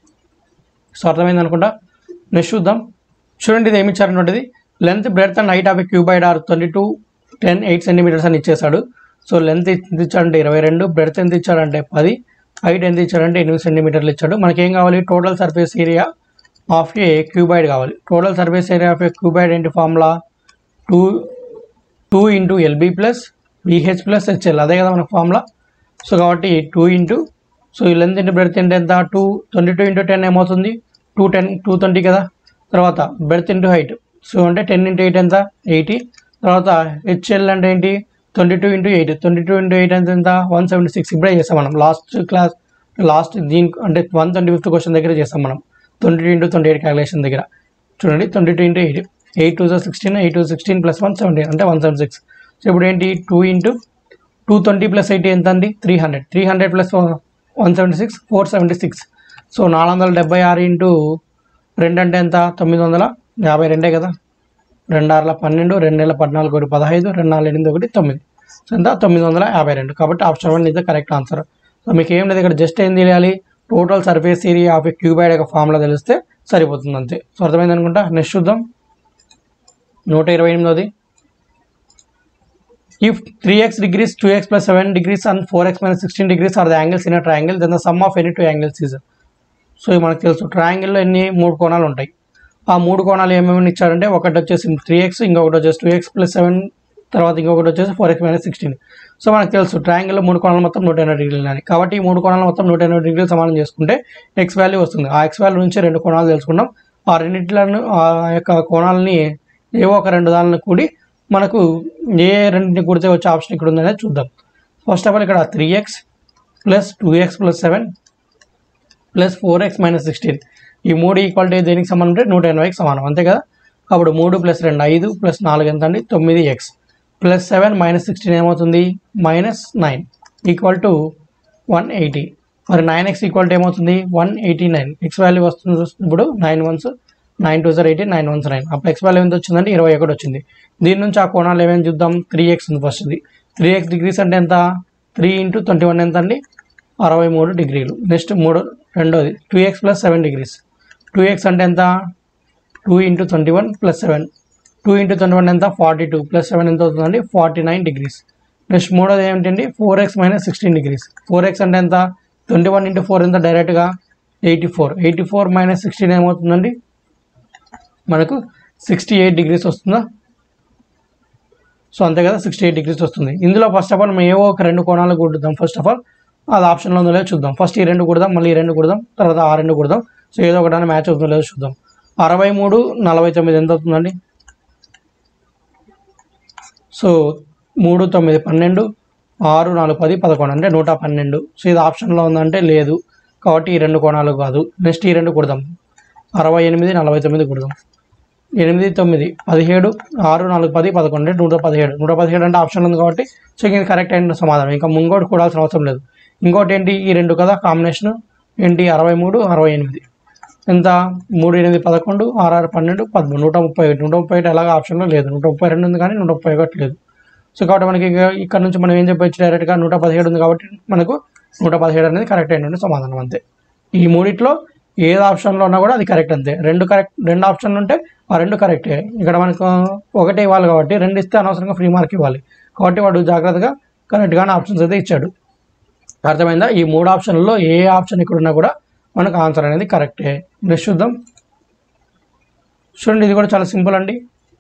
A: సో అర్థమైంది అనుకుంటా నెక్స్ట్ చూద్దాం చూడండి ఇది ఏమి ఇచ్చారన్నటువంటిది length breadth and height of a cuboid are twenty two ten eight centimetres అని ఇచ్చేసాడు సో లెంత్ ఎంత ఇచ్చాడంటే ఇరవై రెండు బ్రెడ్త్ ఎంత ఇచ్చాడంటే పది హైట్ ఎంత ఇచ్చాడంటే ఎనిమిది సెంటీమీటర్లు ఇచ్చాడు మనకి ఏం కావాలి total surface area of a cuboid కావాలి total surface area of a cuboid ఏంటి formula two two into l b plus b h plus h l అదే కదా మనకు ఫార్ములా సో కాబట్టి టూ ఇంటూ సో ఈ లెంత్ ఇంటూ బ్రెడ్త్ ఇంటూ ఎంత two twenty two into ten ఏమవుతుంది two ten two twenty కదా తర్వాత బ్రెడ్త్ ఇంటూ హైట్ సో అంటే టెన్ ఇంటూ ఎయిట్ ఎంత ఎయిటీ తర్వాత హెచ్ఎల్ అంటే ఏంటి twenty two into eight twenty two into eight ఎంత ఎంత వన్ సెవెంటీ సిక్స్ ఇప్పుడే చేస్తాం మనం లాస్ట్ క్లాస్ లాస్ట్ దీని అంటే వన్ ట్వంటీ ఫిఫ్త్ క్వశ్చన్ దగ్గర చేస్తాం మనం twenty two into twenty eight calculation దగ్గర చూడండి twenty two into eight eight two sixteen eight two sixteen plus one seventeen అంటే వన్ సెవెంటీ సిక్స్ సో ఇప్పుడు ఏంటి two into two twenty plus eighty ఎంత అండి three hundred three hundred plus one seventy six four seventy six సో నాలుగు వందల డెబ్బై ఆరు ఇంటూ రెండు అంటే ఎంత తొమ్మిది వందల యాభై రెండే కదా రెండు ఆరుల పన్నెండు రెండు నెలల పద్నాలుగు ఒకటి పదహైదు రెండు నాలుగు ఎనిమిది ఒకటి తొమ్మిది సో ఎంత తొమ్మిది వందల యాభై రెండు కాబట్టి ఆప్షన్ వన్ ఇదే కరెక్ట్ ఆన్సర్ సో మీకు ఏం లేదు ఇక్కడ జస్ట్ ఏం తెలియాలి total surface area of a cuboid యొక్క ఫార్ములా తెలిస్తే సరిపోతుంది అంతే సో అర్థమైంది అనుకుంటా నెక్స్ట్ చూద్దాం నూట ఇరవై ఎనిమిదోది if three x degrees two x plus seven degrees and four x minus sixteen degrees are the angles in a triangle then the sum of any two angles is so ఇది మనకు తెలుసు ట్రయాంగిల్లో ఎన్ని మూడు కోణాలు ఉంటాయి ఆ మూడు కోణాలు ఏమేమి ఇచ్చారంటే ఒకటి వచ్చేసి త్రీ ఎక్స్ ఇంకొకటి వచ్చేసి టూ ఎక్స్ ప్లస్ సెవెన్ తర్వాత ఇంకొకటి వచ్చేసి four x minus sixteen so మనకు తెలుసు ట్రయాంగిల్లో మూడు కోణాలు మొత్తం నూట ఎనభై డిగ్రీలు అని కాబట్టి ఈ మూడు కోణాలు మొత్తం నూట ఎనభై డిగ్రీలు సమానం చేసుకుంటే ఎక్స్ వాల్యూ వస్తుంది ఆ ఎక్స్ వాల్యూ నుంచి రెండు కోణాలు తెలుసుకున్నాం ఆ రెండింటిలను ఆ యొక్క కోణాలని ఏవో ఒక రెండు దానిని కూడి మనకు ఏ రెండింటిని కూడితే వచ్చే ఆప్షన్ ఇక్కడ ఉందనేది చూద్దాం ఫస్ట్ ఆఫ్ ఆల్ ఇక్కడ three x plus two x plus seven plus four x minus sixteen ఈ మూడు ఈక్వాలిటీ దేనికి సమానం అంటే నూట ఎనభైకి సమానం అంతే కదా అప్పుడు మూడు ప్లస్ రెండు ఐదు ప్లస్ నాలుగు ఎంత అండి తొమ్మిది x plus seven minus sixteen ఏమవుతుంది minus nine equal to one eighty మరి నైన్ ఎక్స్ ఈక్వల్ టు ఏమవుతుంది one eighty nine x value వస్తుంది ఇప్పుడు నైన్ వన్స్ నైన్ టూ జర్ ఎయిటీ నైన్ వన్స్ నైన్ అప్పుడు ఎక్స్ వాల్యూ ఎంత వచ్చిందంటే ఇరవై ఒకటి వచ్చింది దీని నుంచి ఆ కోణాలు ఏమేమి చూద్దాం త్రీ ఎక్స్ ఉంది ఫస్ట్ది త్రీ ఎక్స్ డిగ్రీస్ అంటే ఎంత త్రీ ఇంటూ ట్వంటీ వన్ ఎంత అండి అరవై మూడు డిగ్రీలు నెక్స్ట్ మూడు రెండోది two x plus seven degrees two x అంటే ఎంత two into twenty one plus seven two into twenty one ఎంత ఫార్టీ టూ ప్లస్ సెవెన్ ఎంత అవుతుందండి ఫార్టీ నైన్ డిగ్రీస్ నెక్స్ట్ మూడోది ఏమిటండి four x minus sixteen degrees four x అంటే ఎంత twenty one into four ఎంత డైరెక్ట్గా eighty four eighty four minus sixteen ఏమవుతుందండి మనకు సిక్స్టీ ఎయిట్ డిగ్రీస్ వస్తుందా సో అంతే కదా సిక్స్టీ ఎయిట్ డిగ్రీస్ వస్తుంది ఇందులో ఫస్ట్ ఆఫ్ ఆల్ మేము ఏవో ఒక రెండు కోణాలు కూడుదాం ఫస్ట్ ఆఫ్ ఆల్ అది ఆప్షన్లో ఉందో లేదో చూద్దాం ఫస్ట్ ఈ రెండు కుడదాం మళ్ళీ ఈ రెండు కుడదాం తర్వాత ఆ రెండు కుడదాం సో ఏదో ఒకటి మ్యాచ్ అవుతుందో లేదో చూద్దాం అరవై మూడు నలభై తొమ్మిది ఎంత అవుతుందండి సో మూడు తొమ్మిది పన్నెండు ఆరు నాలుగు పది పదకొండు అంటే నూట పన్నెండు సో ఇది ఆప్షన్లో ఉందంటే లేదు కాబట్టి ఈ రెండు కోణాలు కాదు నెక్స్ట్ ఈ రెండు కుడదాం అరవై ఎనిమిది నలభై తొమ్మిది కుడదాం ఎనిమిది తొమ్మిది పదిహేడు ఆరు నాలుగు పది పదకొండు అంటే నూట పదిహేడు నూట పదిహేడు అంటే ఆప్షన్ ఉంది కాబట్టి సో ఇది కరెక్ట్ అయిన సమాధానం ఇంకా ముంగోటి కూడాల్సిన అవసరం లేదు ఇంకోటి ఏంటి ఈ రెండు కదా కాంబినేషన్ ఏంటి అరవై మూడు అరవై ఎనిమిది ఎంత మూడు ఎనిమిది పదకొండు ఆరు ఆరు పన్నెండు పదమూడు నూట ముప్పై ఒకటి నూట ముప్పై ఒకటి ఎలాగ ఆప్షన్లో లేదు నూట ముప్పై రెండు ఉంది కానీ నూట ముప్పై ఒకటి లేదు సో కాబట్టి మనకి ఇక ఇక్కడ నుంచి మనం ఏం చెప్పొచ్చు డైరెక్ట్గా నూట పదిహేడు ఉంది కాబట్టి మనకు నూట పదిహేడు అనేది కరెక్ట్ అయినటువంటి సమాధానం అంతే ఈ మూడిట్లో ఏది ఆప్షన్లో ఉన్నా కూడా అది కరెక్ట్ అంతే రెండు కరెక్ట్ రెండు ఆప్షన్లు ఉంటే ఆ రెండు కరెక్టే ఇక్కడ మనకు ఒకటే ఇవ్వాలి కాబట్టి రెండు ఇస్తే అనవసరంగా ఫ్రీ మార్క్ ఇవ్వాలి కాబట్టి వాడు జాగ్రత్తగా కరెక్ట్గానే ఆప్షన్స్ అయితే ఇచ్చాడు అర్థమైందా ఈ మూడు ఆప్షన్లలో ఏ ఆప్షన్ ఇక్కడ ఉన్నా కూడా మనకు ఆన్సర్ అనేది కరెక్టే నెక్స్ట్ చూద్దాం చూడండి ఇది కూడా చాలా సింపుల్ అండి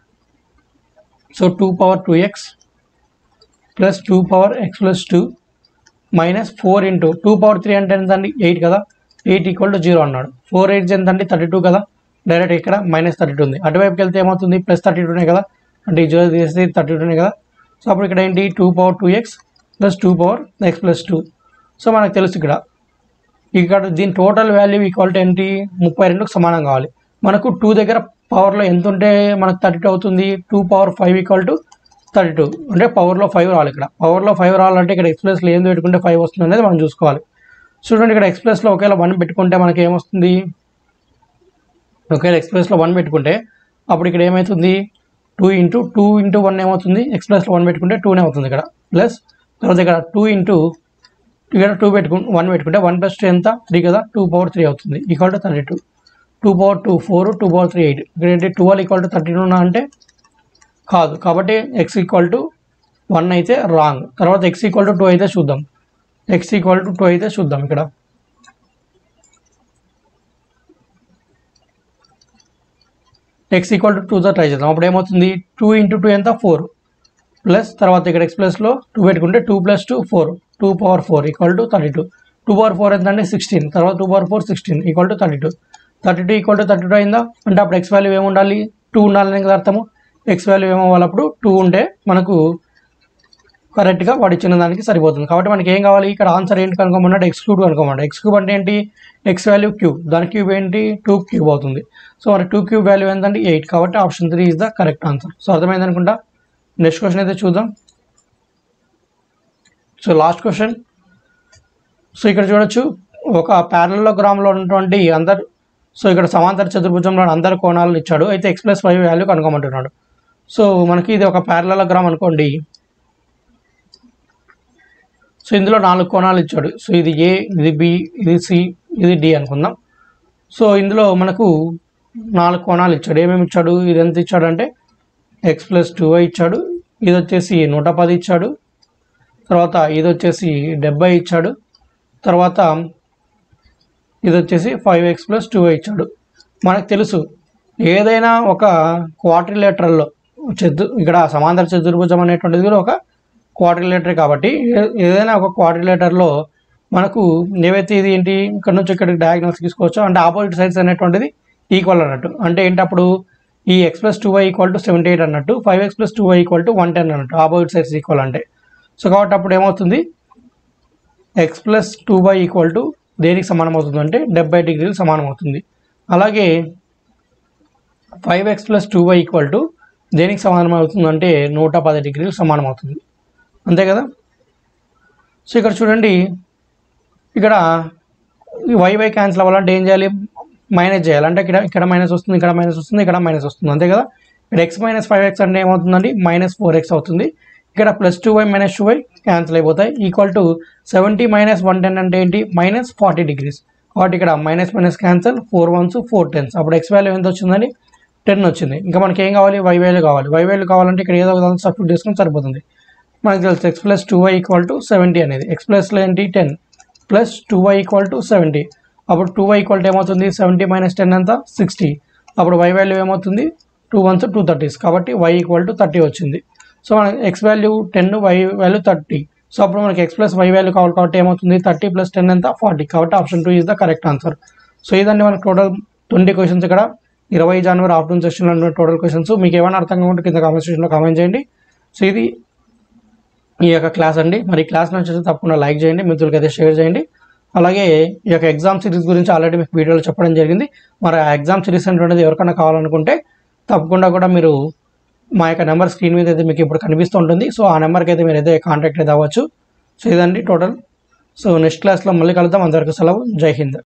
A: so two power two x plus two power x plus two minus four into two power three అంటే ఎంత అండి ఎయిట్ కదా ఎయిట్ ఈక్వల్ టు జీరో అన్నాడు ఫోర్ ఎయిట్ ఎంత అండి థర్టీ టూ కదా డైరెక్ట్ ఇక్కడ మైనస్ థర్టీ టూ ఉంది అటువైపుకి వెళ్తే ఏమవుతుంది ప్లస్ థర్టీ టూనే కదా అంటే ఈ జీరో తీస్తే థర్టీ టూనే కదా సో అప్పుడు ఇక్కడ ఏంటి two power two x plus two power x plus two so మనకు తెలుసు ఇక్కడ ఇక్కడ దీని టోటల్ వాల్యూ ఈక్వాలిటీ ఏంటి ముప్పై రెండుకు సమానం కావాలి మనకు టూ దగ్గర పవర్లో ఎంత ఉంటే మనకు థర్టీ టూ అవుతుంది two power five equal to thirty two అంటే పవర్లో ఫైవ్ రావాలి ఇక్కడ పవర్లో ఫైవ్ రావాలంటే ఇక్కడ ఎక్స్ప్రెస్లో ఏం పెట్టుకుంటే ఫైవ్ వస్తుంది అనేది మనం చూసుకోవాలి చూడండి ఇక్కడ ఎక్స్ప్రెస్లో ఒకవేళ వన్ పెట్టుకుంటే మనకి ఏమొస్తుంది ఒకవేళ ఎక్స్ప్రెస్లో వన్ పెట్టుకుంటే అప్పుడు ఇక్కడ ఏమవుతుంది two into two into one ఏమవుతుంది ఎక్స్ప్రెస్లో వన్ పెట్టుకుంటే టూనే అవుతుంది ఇక్కడ ప్లస్ తర్వాత ఇక్కడ టూ ఇంటూ ఇక్కడ టూ పెట్టుకు వన్ పెట్టుకుంటే వన్ ప్లస్ టూ ఎంత త్రీ కదా టూ పవర్ త్రీ అవుతుంది equal to thirty two two power two four two power three eight ఇక్కడ ఏంటి twelve equal to thirty two అంటే కాదు కాబట్టి ఎక్స్ ఈక్వల్ టు వన్ అయితే రాంగ్ తర్వాత ఎక్స్ ఈక్వల్ టు టూ అయితే చూద్దాం ఎక్స్ ఈక్వల్ టు టూ అయితే చూద్దాం ఇక్కడ ఎక్స్ ఈక్వల్ టు టూతో ట్రై చేద్దాం అప్పుడు ఏమవుతుంది టూ ఇంటూ టూ ఎంత ఫోర్ ప్లస్ తర్వాత ఇక్కడ ఎక్స్ ప్లస్లో టూ పెట్టుకుంటే two plus two four two power four equal to thirty two two power four ఎంత అంటే సిక్స్టీన్ తర్వాత two power four sixteen equal to thirty two thirty two equal to thirty two అయిందా అంటే అప్పుడు x value ఏమి ఉండాలి two ఉండాలని కదా అర్థము ఎక్స్ వాల్యూ ఏమవ్వాలి అప్పుడు టూ ఉంటే మనకు కరెక్ట్గా వాడు ఇచ్చిన దానికి సరిపోతుంది కాబట్టి మనకి ఏం కావాలి ఇక్కడ ఆన్సర్ ఏంటి కనుక్కోమన్నాడు ఎక్స్ క్యూబ్ కనుక్కోమన్నాడు ఎక్స్ క్యూబ్ అంటే ఏంటి ఎక్స్ వాల్యూ క్యూబ్ దాని క్యూబ్ ఏంటి టూ క్యూబ్ అవుతుంది సో మరి టూ క్యూబ్ వాల్యూ ఏంటంటే ఎయిట్ కాబట్టి option three is the correct answer so అర్థమైంది అనుకుంటా నెక్స్ట్ క్వశ్చన్ అయితే చూద్దాం సో లాస్ట్ క్వశ్చన్ సో ఇక్కడ చూడొచ్చు ఒక ప్యారలోగ్రామ్లో ఉన్నటువంటి అందరు సో ఇక్కడ సమాంతర చతుర్భుజంలో అందరు కోణాలను ఇచ్చాడు అయితే ఎక్స్ ప్లస్ ఫైవ్ వాల్యూ కనుక్కోమంటున్నాడు సో మనకి ఇది ఒక ప్యారలోగ్రామ్ అనుకోండి సో ఇందులో నాలుగు కోణాలు ఇచ్చాడు సో ఇది ఏ ఇది బి ఇది సి ఇది డి అనుకుందాం సో ఇందులో మనకు నాలుగు కోణాలు ఇచ్చాడు ఏమేమి ఇచ్చాడు ఇది ఎంత ఇచ్చాడు అంటే ఎక్స్ ప్లస్ టూ వై ఇచ్చాడు ఇది వచ్చేసి నూట పది ఇచ్చాడు తర్వాత ఇది వచ్చేసి డెబ్బై ఇచ్చాడు తర్వాత ఇది వచ్చేసి five x plus two y ఇచ్చాడు మనకు తెలుసు ఏదైనా ఒక క్వార్టిలేటరల్లో చతు ఇక్కడ సమాంతర చతుర్భుజం అనేటువంటిది కూడా ఒక క్వార్టిలేటర్ కాబట్టి ఏ- ఏదైనా ఒక క్వార్టిలేటర్లో మనకు ఏవైతే ఇది ఏంటి ఇక్కడ నుంచి ఇక్కడికి డయాగ్నల్స్ తీసుకోవచ్చు అంటే ఆపోజిట్ సైడ్స్ అనేటువంటిది ఈక్వల్ అన్నట్టు అంటే ఏంటి అప్పుడు ఈ x plus two y equal to seventy eight అన్నట్టు five x plus two y equal to one ten అన్నట్టు ఆపోజిట్ సైడ్స్ ఈక్వల్ అంటే సో కాబట్టి అప్పుడు ఏమవుతుంది x plus two y equal to దేనికి సమానం అవుతుంది అంటే డెబ్బై డిగ్రీలు సమానం అవుతుంది అలాగే five x plus two y equal to దేనికి సమానం అవుతుంది అంటే నూట పది డిగ్రీలు సమానం అవుతుంది అంతే కదా సో ఇక్కడ చూడండి ఇక్కడ ఈ వై వై క్యాన్సిల్ అవ్వాలంటే ఏం చేయాలి మైనస్ చేయాలి అంటే ఇక్కడ ఇక్కడ మైనస్ వస్తుంది ఇక్కడ మైనస్ వస్తుంది ఇక్కడ మైనస్ వస్తుంది అంతే కదా ఇక్కడ ఎక్స్ మైనస్ ఫైవ్ ఎక్స్ అంటే ఏమవుతుందండి మైనస్ ఫోర్ ఎక్స్ అవుతుంది ఇక్కడ plus two y minus two y cancel అయిపోతాయి equal to seventy minus one ten అంటే ఏంటి మైనస్ ఫార్టీ డిగ్రీస్ కాబట్టి ఇక్కడ minus minus cancel four ones four tens అప్పుడు ఎక్స్ వాల్యూ ఎంత వచ్చిందండి టెన్ వచ్చింది ఇంకా మనకి ఏం కావాలి వై వాల్యూ కావాలి వై వాల్యూ కావాలంటే ఇక్కడ ఏదో ఒక సబ్స్టిట్యూట్ చేసుకుని సరిపోతుంది మనకి తెలుసు x plus two y equal to seventy అనేది ఎక్స్ ప్లస్లో ఏంటి ten plus two y equal to seventy అప్పుడు టూ వై ఈక్వల్ టు ఏమవుతుంది సెవెంటీ మైనస్ టెన్ ఎంత సిక్స్టీ అప్పుడు వై వాల్యూ ఏమవుతుంది టూ వన్స్ టూ థర్టీస్ కాబట్టి వై ఈక్వల్ టు థర్టీ వచ్చింది సో మనకి x value ten y value thirty so అప్పుడు మనకి ఎక్స్ ప్లస్ వై వాల్యూ కావాలి కాబట్టి ఏమవుతుంది థర్టీ ప్లస్ టెన్ ఎంత ఫార్టీ కాబట్టి option two is the correct answer so ఇదండి మనకి టోటల్ ట్వంటీ క్వశ్చన్స్ ఇక్కడ ఇరవై జనవరి ఆఫ్టర్నూన్ సెషన్లో ఉన్న టోటల్ క్వశ్చన్స్ మీకు ఏమైనా అర్థం కాకుంటే కింద కామెంట్ సెక్షన్లో కామెంట్ చేయండి సో ఇది ఈ యొక్క క్లాస్ అండి మరి ఈ క్లాస్ నచ్చితే తప్పకుండా లైక్ చేయండి మిత్రులకి అయితే షేర్ చేయండి అలాగే ఈ యొక్క ఎగ్జామ్ సిరీస్ గురించి ఆల్రెడీ మీకు వీడియోలో చెప్పడం జరిగింది మరి ఆ ఎగ్జామ్ సిరీస్ అనేటువంటిది ఎవరికైనా కావాలనుకుంటే తప్పకుండా కూడా మీరు మా యొక్క నెంబర్ స్క్రీన్ మీద అయితే మీకు ఇప్పుడు కనిపిస్తూ ఉంటుంది సో ఆ నెంబర్కి అయితే మీరు అయితే కాంటాక్ట్ అయితే అవ్వచ్చు సో ఇదండి టోటల్ సో నెక్స్ట్ క్లాస్లో మళ్ళీ కలుద్దాం అందరికీ సెలవు జై హింద్